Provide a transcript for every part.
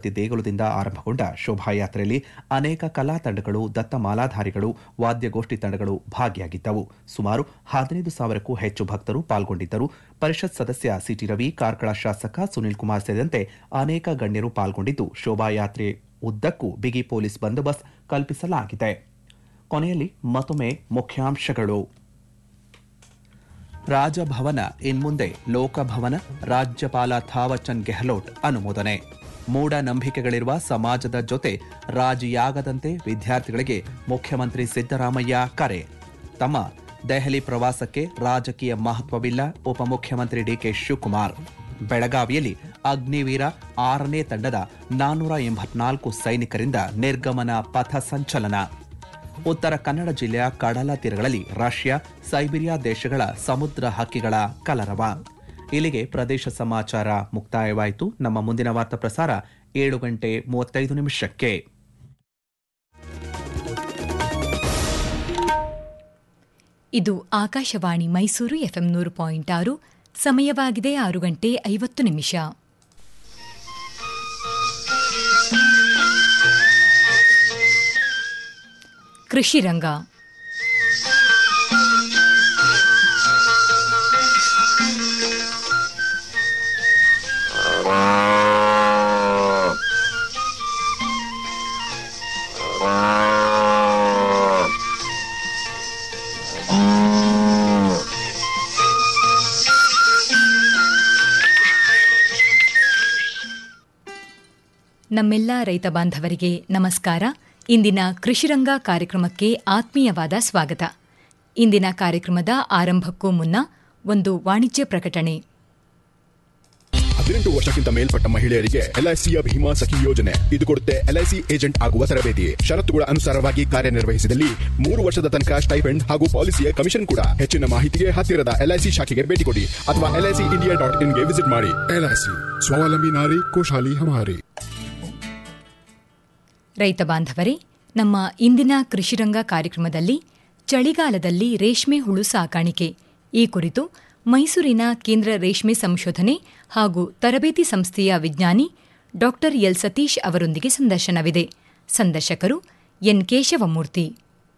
ಶಿವಶಕ್ತಿ ದೇಗುಲದಿಂದ ಆರಂಭಗೊಂಡ ಶೋಭಾಯಾತ್ರೆಯಲ್ಲಿ ಅನೇಕ ಕಲಾ ತಂಡಗಳು ದತ್ತ ಮಾಲಾಧಾರಿಗಳು ವಾದ್ಯಗೋಷ್ಠಿ ತಂಡಗಳು ಭಾಗಿಯಾಗಿದ್ದವು ಸುಮಾರು ಹದಿನೈದು ಸಾವಿರಕ್ಕೂ ಹೆಚ್ಚು ಭಕ್ತರು ಪಾಲ್ಗೊಂಡಿದ್ದರು ಪರಿಷತ್ ಸದಸ್ಯ ಸಿಟಿ ರವಿ ಕಾರ್ಕಳ ಶಾಸಕ ಸುನಿಲ್ ಕುಮಾರ್ ಸೇರಿದಂತೆ ಅನೇಕ ಗಣ್ಯರು ಪಾಲ್ಗೊಂಡಿದ್ದು ಶೋಭಾಯಾತ್ರೆ ಉದ್ದಕ್ಕೂ ಬಿಗಿ ಪೊಲೀಸ್ ಬಂದೋಬಸ್ತ್ ಕಲ್ಪಿಸಲಾಗಿದೆ ಕೊನೆಯಲ್ಲಿ ಮತ್ತೊಮ್ಮೆ ಮುಖ್ಯಾಂಶಗಳು ರಾಜಭವನ ಇನ್ಮುಂದೆ ಲೋಕಭವನ ರಾಜ್ಯಪಾಲ ಥಾವರ್ಚಂದ್ ಗೆಹ್ಲೋಟ್ ಅನುಮೋದನೆ ಮೂಢನಂಬಿಕೆಗಳಿರುವ ಸಮಾಜದ ಜೊತೆ ರಾಜಿಯಾಗದಂತೆ ವಿದ್ಯಾರ್ಥಿಗಳಿಗೆ ಮುಖ್ಯಮಂತ್ರಿ ಸಿದ್ದರಾಮಯ್ಯ ಕರೆ ತಮ್ಮ ದೆಹಲಿ ಪ್ರವಾಸಕ್ಕೆ ರಾಜಕೀಯ ಮಹತ್ವವಿಲ್ಲ ಉಪಮುಖ್ಯಮಂತ್ರಿ ಡಿಕೆ ಶಿವಕುಮಾರ್ ಬೆಳಗಾವಿಯಲ್ಲಿ ಅಗ್ನಿವೀರ ಆರನೇ ತಂಡದ ನಾನ್ನೂರ ಎಂಬತ್ನಾಲ್ಕು ಸೈನಿಕರಿಂದ ನಿರ್ಗಮನ ಪಥ ಸಂಚಲನ ಉತ್ತರ ಕನ್ನಡ ಜಿಲ್ಲೆಯ ಕಡಲ ತೀರಗಳಲ್ಲಿ ರಷ್ಯಾ ಸೈಬೀರಿಯಾ ದೇಶಗಳ ಸಮುದ್ರ ಹಕ್ಕಿಗಳ ಕಲರವ ಇಲ್ಲಿಗೆ ಪ್ರದೇಶ ಸಮಾಚಾರ ಮುಕ್ತಾಯವಾಯಿತು ನಮ್ಮ ಮುಂದಿನ ವಾರ್ತಾ ಪ್ರಸಾರ ಏಳು ಗಂಟೆ ಮೂವತ್ತೈದು ನಿಮಿಷಕ್ಕೆ ಇದು ಆಕಾಶವಾಣಿ ಮೈಸೂರು ಎಫ್ಎಂ ನೂರು ಪಾಯಿಂಟ್ ಆರು ಸಮಯವಾಗಿದೆ ಆರು ಗಂಟೆ ಐವತ್ತು ನಿಮಿಷ ಕೃಷಿ ರಂಗ ನಮ್ಮೆಲ್ಲ ರೈತ ಬಾಂಧವರಿಗೆ ನಮಸ್ಕಾರ ಇಂದಿನ ಕೃಷಿರಂಗ ಕಾರ್ಯಕ್ರಮಕ್ಕೆ ಆತ್ಮೀಯವಾದ ಸ್ವಾಗತ ಇಂದಿನ ಕಾರ್ಯಕ್ರಮದ ಆರಂಭಕ್ಕೂ ಮುನ್ನ ಒಂದು ವಾಣಿಜ್ಯ ಪ್ರಕಟಣೆ ಹದಿನೆಂಟು ವರ್ಷಕ್ಕಿಂತ ಮೇಲ್ಪಟ್ಟ ಮಹಿಳೆಯರಿಗೆ ಎಲ್ಐಸಿಯ ಭೀಮಾ ಸಖಿ ಯೋಜನೆ ಇದು ಕೊಡುತ್ತೆ ಎಲ್ಐಸಿ ಏಜೆಂಟ್ ಆಗುವ ತರಬೇತಿ ಷರತ್ತುಗಳ ಅನುಸಾರವಾಗಿ ಕಾರ್ಯನಿರ್ವಹಿಸಿದಲ್ಲಿ ಮೂರು ವರ್ಷದ ತನಕ ಸ್ಟೈಫೆಂಡ್ ಹಾಗೂ ಪಾಲಿಸಿಯ ಕಮಿಷನ್ ಕೂಡ ಹೆಚ್ಚಿನ ಮಾಹಿತಿಗೆ ಹತ್ತಿರದ ಎಲ್ಐಸಿ ಶಾಖೆಗೆ ಭೇಟಿ ಕೊಡಿ ಅಥವಾ ಎಲ್ಐಸಿ ಇಂಡಿಯಾ ಡಾಟ್ ಇನ್ಗೆ ವಿಸಿಟ್ ಮಾಡಿ एलआईसी स्वावलंबी नारी खुशहाली हमारी ರೈತ ಬಾಂಧವರೇ ನಮ್ಮ ಇಂದಿನ ಕೃಷಿರಂಗ ಕಾರ್ಯಕ್ರಮದಲ್ಲಿ ಚಳಿಗಾಲದಲ್ಲಿ ರೇಷ್ಮೆ ಹುಳು ಸಾಕಾಣಿಕೆ ಈ ಕುರಿತು ಮೈಸೂರಿನ ಕೇಂದ್ರ ರೇಷ್ಮೆ ಸಂಶೋಧನೆ ಹಾಗೂ ತರಬೇತಿ ಸಂಸ್ಥೆಯ ವಿಜ್ಞಾನಿ ಡಾಕ್ಟರ್ ಎಲ್ ಸತೀಶ್ ಅವರೊಂದಿಗೆ ಸಂದರ್ಶನವಿದೆ ಸಂದರ್ಶಕರು ಎನ್ ಕೇಶವಮೂರ್ತಿ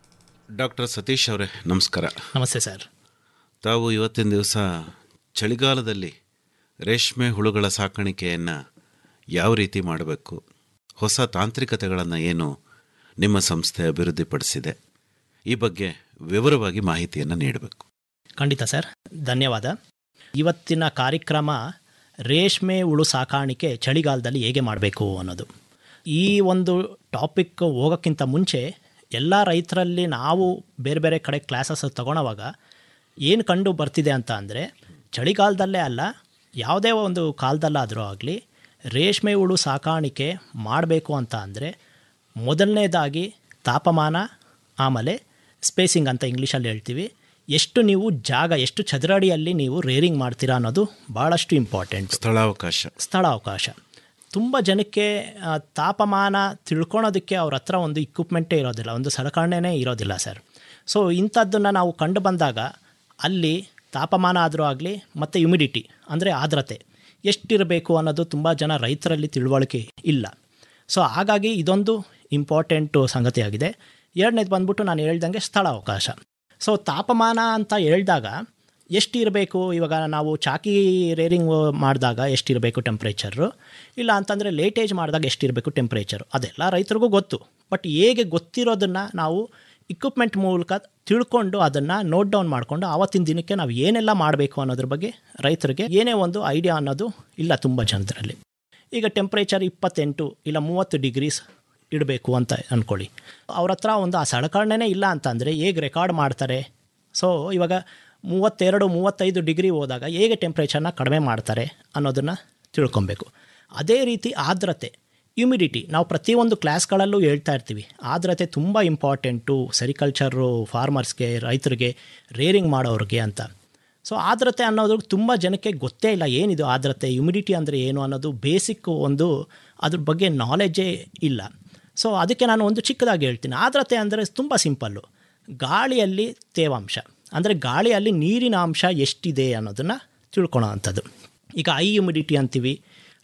ಡಾಕ್ಟರ್ ಸತೀಶ್ ಅವರೇ ನಮಸ್ಕಾರ ನಮಸ್ತೆ ಸರ್ ತಾವು ಇವತ್ತಿನ ದಿವಸ ಚಳಿಗಾಲದಲ್ಲಿ ರೇಷ್ಮೆ ಹುಳುಗಳ ಸಾಕಾಣಿಕೆಯನ್ನು ಯಾವ ರೀತಿ ಮಾಡಬೇಕು ಹೊಸ ತಾಂತ್ರಿಕತೆಗಳನ್ನು ಏನು ನಿಮ್ಮ ಸಂಸ್ಥೆ ಅಭಿವೃದ್ಧಿಪಡಿಸಿದೆ ಈ ಬಗ್ಗೆ ವಿವರವಾಗಿ ಮಾಹಿತಿಯನ್ನು ನೀಡಬೇಕು ಖಂಡಿತ ಸರ್ ಧನ್ಯವಾದ ಇವತ್ತಿನ ಕಾರ್ಯಕ್ರಮ ರೇಷ್ಮೆ ಹುಳು ಸಾಕಾಣಿಕೆ ಚಳಿಗಾಲದಲ್ಲಿ ಹೇಗೆ ಮಾಡಬೇಕು ಅನ್ನೋದು ಈ ಒಂದು ಟಾಪಿಕ್ ಹೋಗೋಕ್ಕಿಂತ ಮುಂಚೆ ಎಲ್ಲ ರೈತರಲ್ಲಿ ನಾವು ಬೇರೆ ಬೇರೆ ಕಡೆ ಕ್ಲಾಸಸ್ ತಗೊಳೋವಾಗ ಏನು ಕಂಡು ಬರ್ತಿದೆ ಅಂತ ಅಂದರೆ ಚಳಿಗಾಲದಲ್ಲೇ ಅಲ್ಲ ಯಾವುದೇ ಒಂದು ಕಾಲದಲ್ಲಾದರೂ ಆಗಲಿ ರೇಷ್ಮೆ ಹುಳು ಸಾಕಾಣಿಕೆ ಮಾಡಬೇಕು ಅಂತ ಅಂದರೆ ಮೊದಲನೇದಾಗಿ ತಾಪಮಾನ ಆಮೇಲೆ ಸ್ಪೇಸಿಂಗ್ ಅಂತ ಇಂಗ್ಲೀಷಲ್ಲಿ ಹೇಳ್ತೀವಿ ಎಷ್ಟು ನೀವು ಜಾಗ ಎಷ್ಟು ಚದರಡಿಯಲ್ಲಿ ನೀವು ರೇರಿಂಗ್ ಮಾಡ್ತೀರಾ ಅನ್ನೋದು ಭಾಳಷ್ಟು ಇಂಪಾರ್ಟೆಂಟ್ ಸ್ಥಳಾವಕಾಶ ಸ್ಥಳಾವಕಾಶ ತುಂಬ ಜನಕ್ಕೆ ಆ, ತಾಪಮಾನ ತಿಳ್ಕೊಳೋದಕ್ಕೆ ಅವ್ರ ಹತ್ರ ಒಂದು ಇಕ್ವಿಪ್ಮೆಂಟೇ ಇರೋದಿಲ್ಲ ಒಂದು ಸಲಕರಣೆನೇ ಇರೋದಿಲ್ಲ ಸರ್ ಸೊ ಇಂಥದ್ದನ್ನು ನಾವು ಕಂಡು ಬಂದಾಗ ಅಲ್ಲಿ ತಾಪಮಾನ ಆದರೂ ಆಗಲಿ ಮತ್ತು ಹ್ಯುಮಿಡಿಟಿ ಅಂದರೆ ಆರ್ದ್ರತೆ ಎಷ್ಟಿರಬೇಕು ಅನ್ನೋದು ತುಂಬ ಜನ ರೈತರಲ್ಲಿ ತಿಳುವಳಿಕೆ ಇಲ್ಲ ಸೊ ಹಾಗಾಗಿ ಇದೊಂದು ಇಂಪಾರ್ಟೆಂಟು ಸಂಗತಿಯಾಗಿದೆ ಎರಡನೇದು ಬಂದ್ಬಿಟ್ಟು ನಾನು ಹೇಳ್ದಂಗೆ ಸ್ಥಳಾವಕಾಶ ಸೊ ತಾಪಮಾನ ಅಂತ ಹೇಳಿದಾಗ ಎಷ್ಟಿರಬೇಕು ಇವಾಗ ನಾವು ಚಾಕಿ ರೇರಿಂಗ್ ಮಾಡಿದಾಗ ಎಷ್ಟಿರಬೇಕು ಟೆಂಪ್ರೇಚರು ಇಲ್ಲ ಅಂತಂದರೆ ಲೇಟೇಜ್ ಮಾಡಿದಾಗ ಎಷ್ಟಿರಬೇಕು ಟೆಂಪ್ರೇಚರು ಅದೆಲ್ಲ ರೈತರಿಗೂ ಗೊತ್ತು ಬಟ್ ಹೇಗೆ ಗೊತ್ತಿರೋದನ್ನು ನಾವು ಇಕ್ವಿಪ್ಮೆಂಟ್ ಮೂಲಕ ತಿಳ್ಕೊಂಡು ಅದನ್ನು ನೋಟ್ ಡೌನ್ ಮಾಡಿಕೊಂಡು ಆವತ್ತಿನ ದಿನಕ್ಕೆ ನಾವು ಏನೆಲ್ಲ ಮಾಡಬೇಕು ಅನ್ನೋದ್ರ ಬಗ್ಗೆ ರೈತರಿಗೆ ಏನೇ ಒಂದು ಐಡಿಯಾ ಅನ್ನೋದು ಇಲ್ಲ ತುಂಬ ಜನರಲ್ಲಿ ಈಗ ಟೆಂಪ್ರೇಚರ್ ಇಪ್ಪತ್ತೆಂಟು ಇಲ್ಲ ಮೂವತ್ತು ಡಿಗ್ರೀಸ್ ಇಡಬೇಕು ಅಂತ ಅಂದ್ಕೊಳ್ಳಿ ಅವ್ರ ಹತ್ರ ಒಂದು ಆ ಸಲಕರಣೆನೇ ಇಲ್ಲ ಅಂತಂದರೆ ಹೇಗೆ ರೆಕಾರ್ಡ್ ಮಾಡ್ತಾರೆ ಸೊ ಇವಾಗ ಮೂವತ್ತೆರಡು ಮೂವತ್ತೈದು ಡಿಗ್ರಿ ಹೋದಾಗ ಹೇಗೆ ಟೆಂಪ್ರೇಚರ್ನ ಕಡಿಮೆ ಮಾಡ್ತಾರೆ ಅನ್ನೋದನ್ನು ತಿಳ್ಕೊಬೇಕು ಅದೇ ರೀತಿ ಆರ್ದ್ರತೆ ಹ್ಯುಮಿಡಿಟಿ ನಾವು ಪ್ರತಿಯೊಂದು ಕ್ಲಾಸ್ಗಳಲ್ಲೂ ಹೇಳ್ತಾ ಇರ್ತೀವಿ ಆರ್ದ್ರತೆ ತುಂಬ ಇಂಪಾರ್ಟೆಂಟು ಸೆರಿಕಲ್ಚರು ಫಾರ್ಮರ್ಸ್ಗೆ ರೈತರಿಗೆ ರೇರಿಂಗ್ ಮಾಡೋರಿಗೆ ಅಂತ ಸೊ ಆರ್ದ್ರತೆ ಅನ್ನೋದು ತುಂಬ ಜನಕ್ಕೆ ಗೊತ್ತೇ ಇಲ್ಲ ಏನಿದು ಆರ್ದ್ರತೆ ಹ್ಯುಮಿಡಿಟಿ ಅಂದರೆ ಏನು ಅನ್ನೋದು ಬೇಸಿಕ್ ಒಂದು ಅದ್ರ ಬಗ್ಗೆ ನಾಲೆಜೇ ಇಲ್ಲ ಸೊ ಅದಕ್ಕೆ ನಾನು ಒಂದು ಚಿಕ್ಕದಾಗಿ ಹೇಳ್ತೀನಿ ಆರ್ದ್ರತೆ ಅಂದರೆ ತುಂಬ ಸಿಂಪಲ್ಲು ಗಾಳಿಯಲ್ಲಿ ತೇವಾಂಶ ಅಂದರೆ ಗಾಳಿಯಲ್ಲಿ ನೀರಿನ ಅಂಶ ಎಷ್ಟಿದೆ ಅನ್ನೋದನ್ನು ತಿಳ್ಕೊಳೋ ಅಂಥದ್ದು ಈಗ ಐ ಹ್ಯುಮಿಡಿಟಿ ಅಂತೀವಿ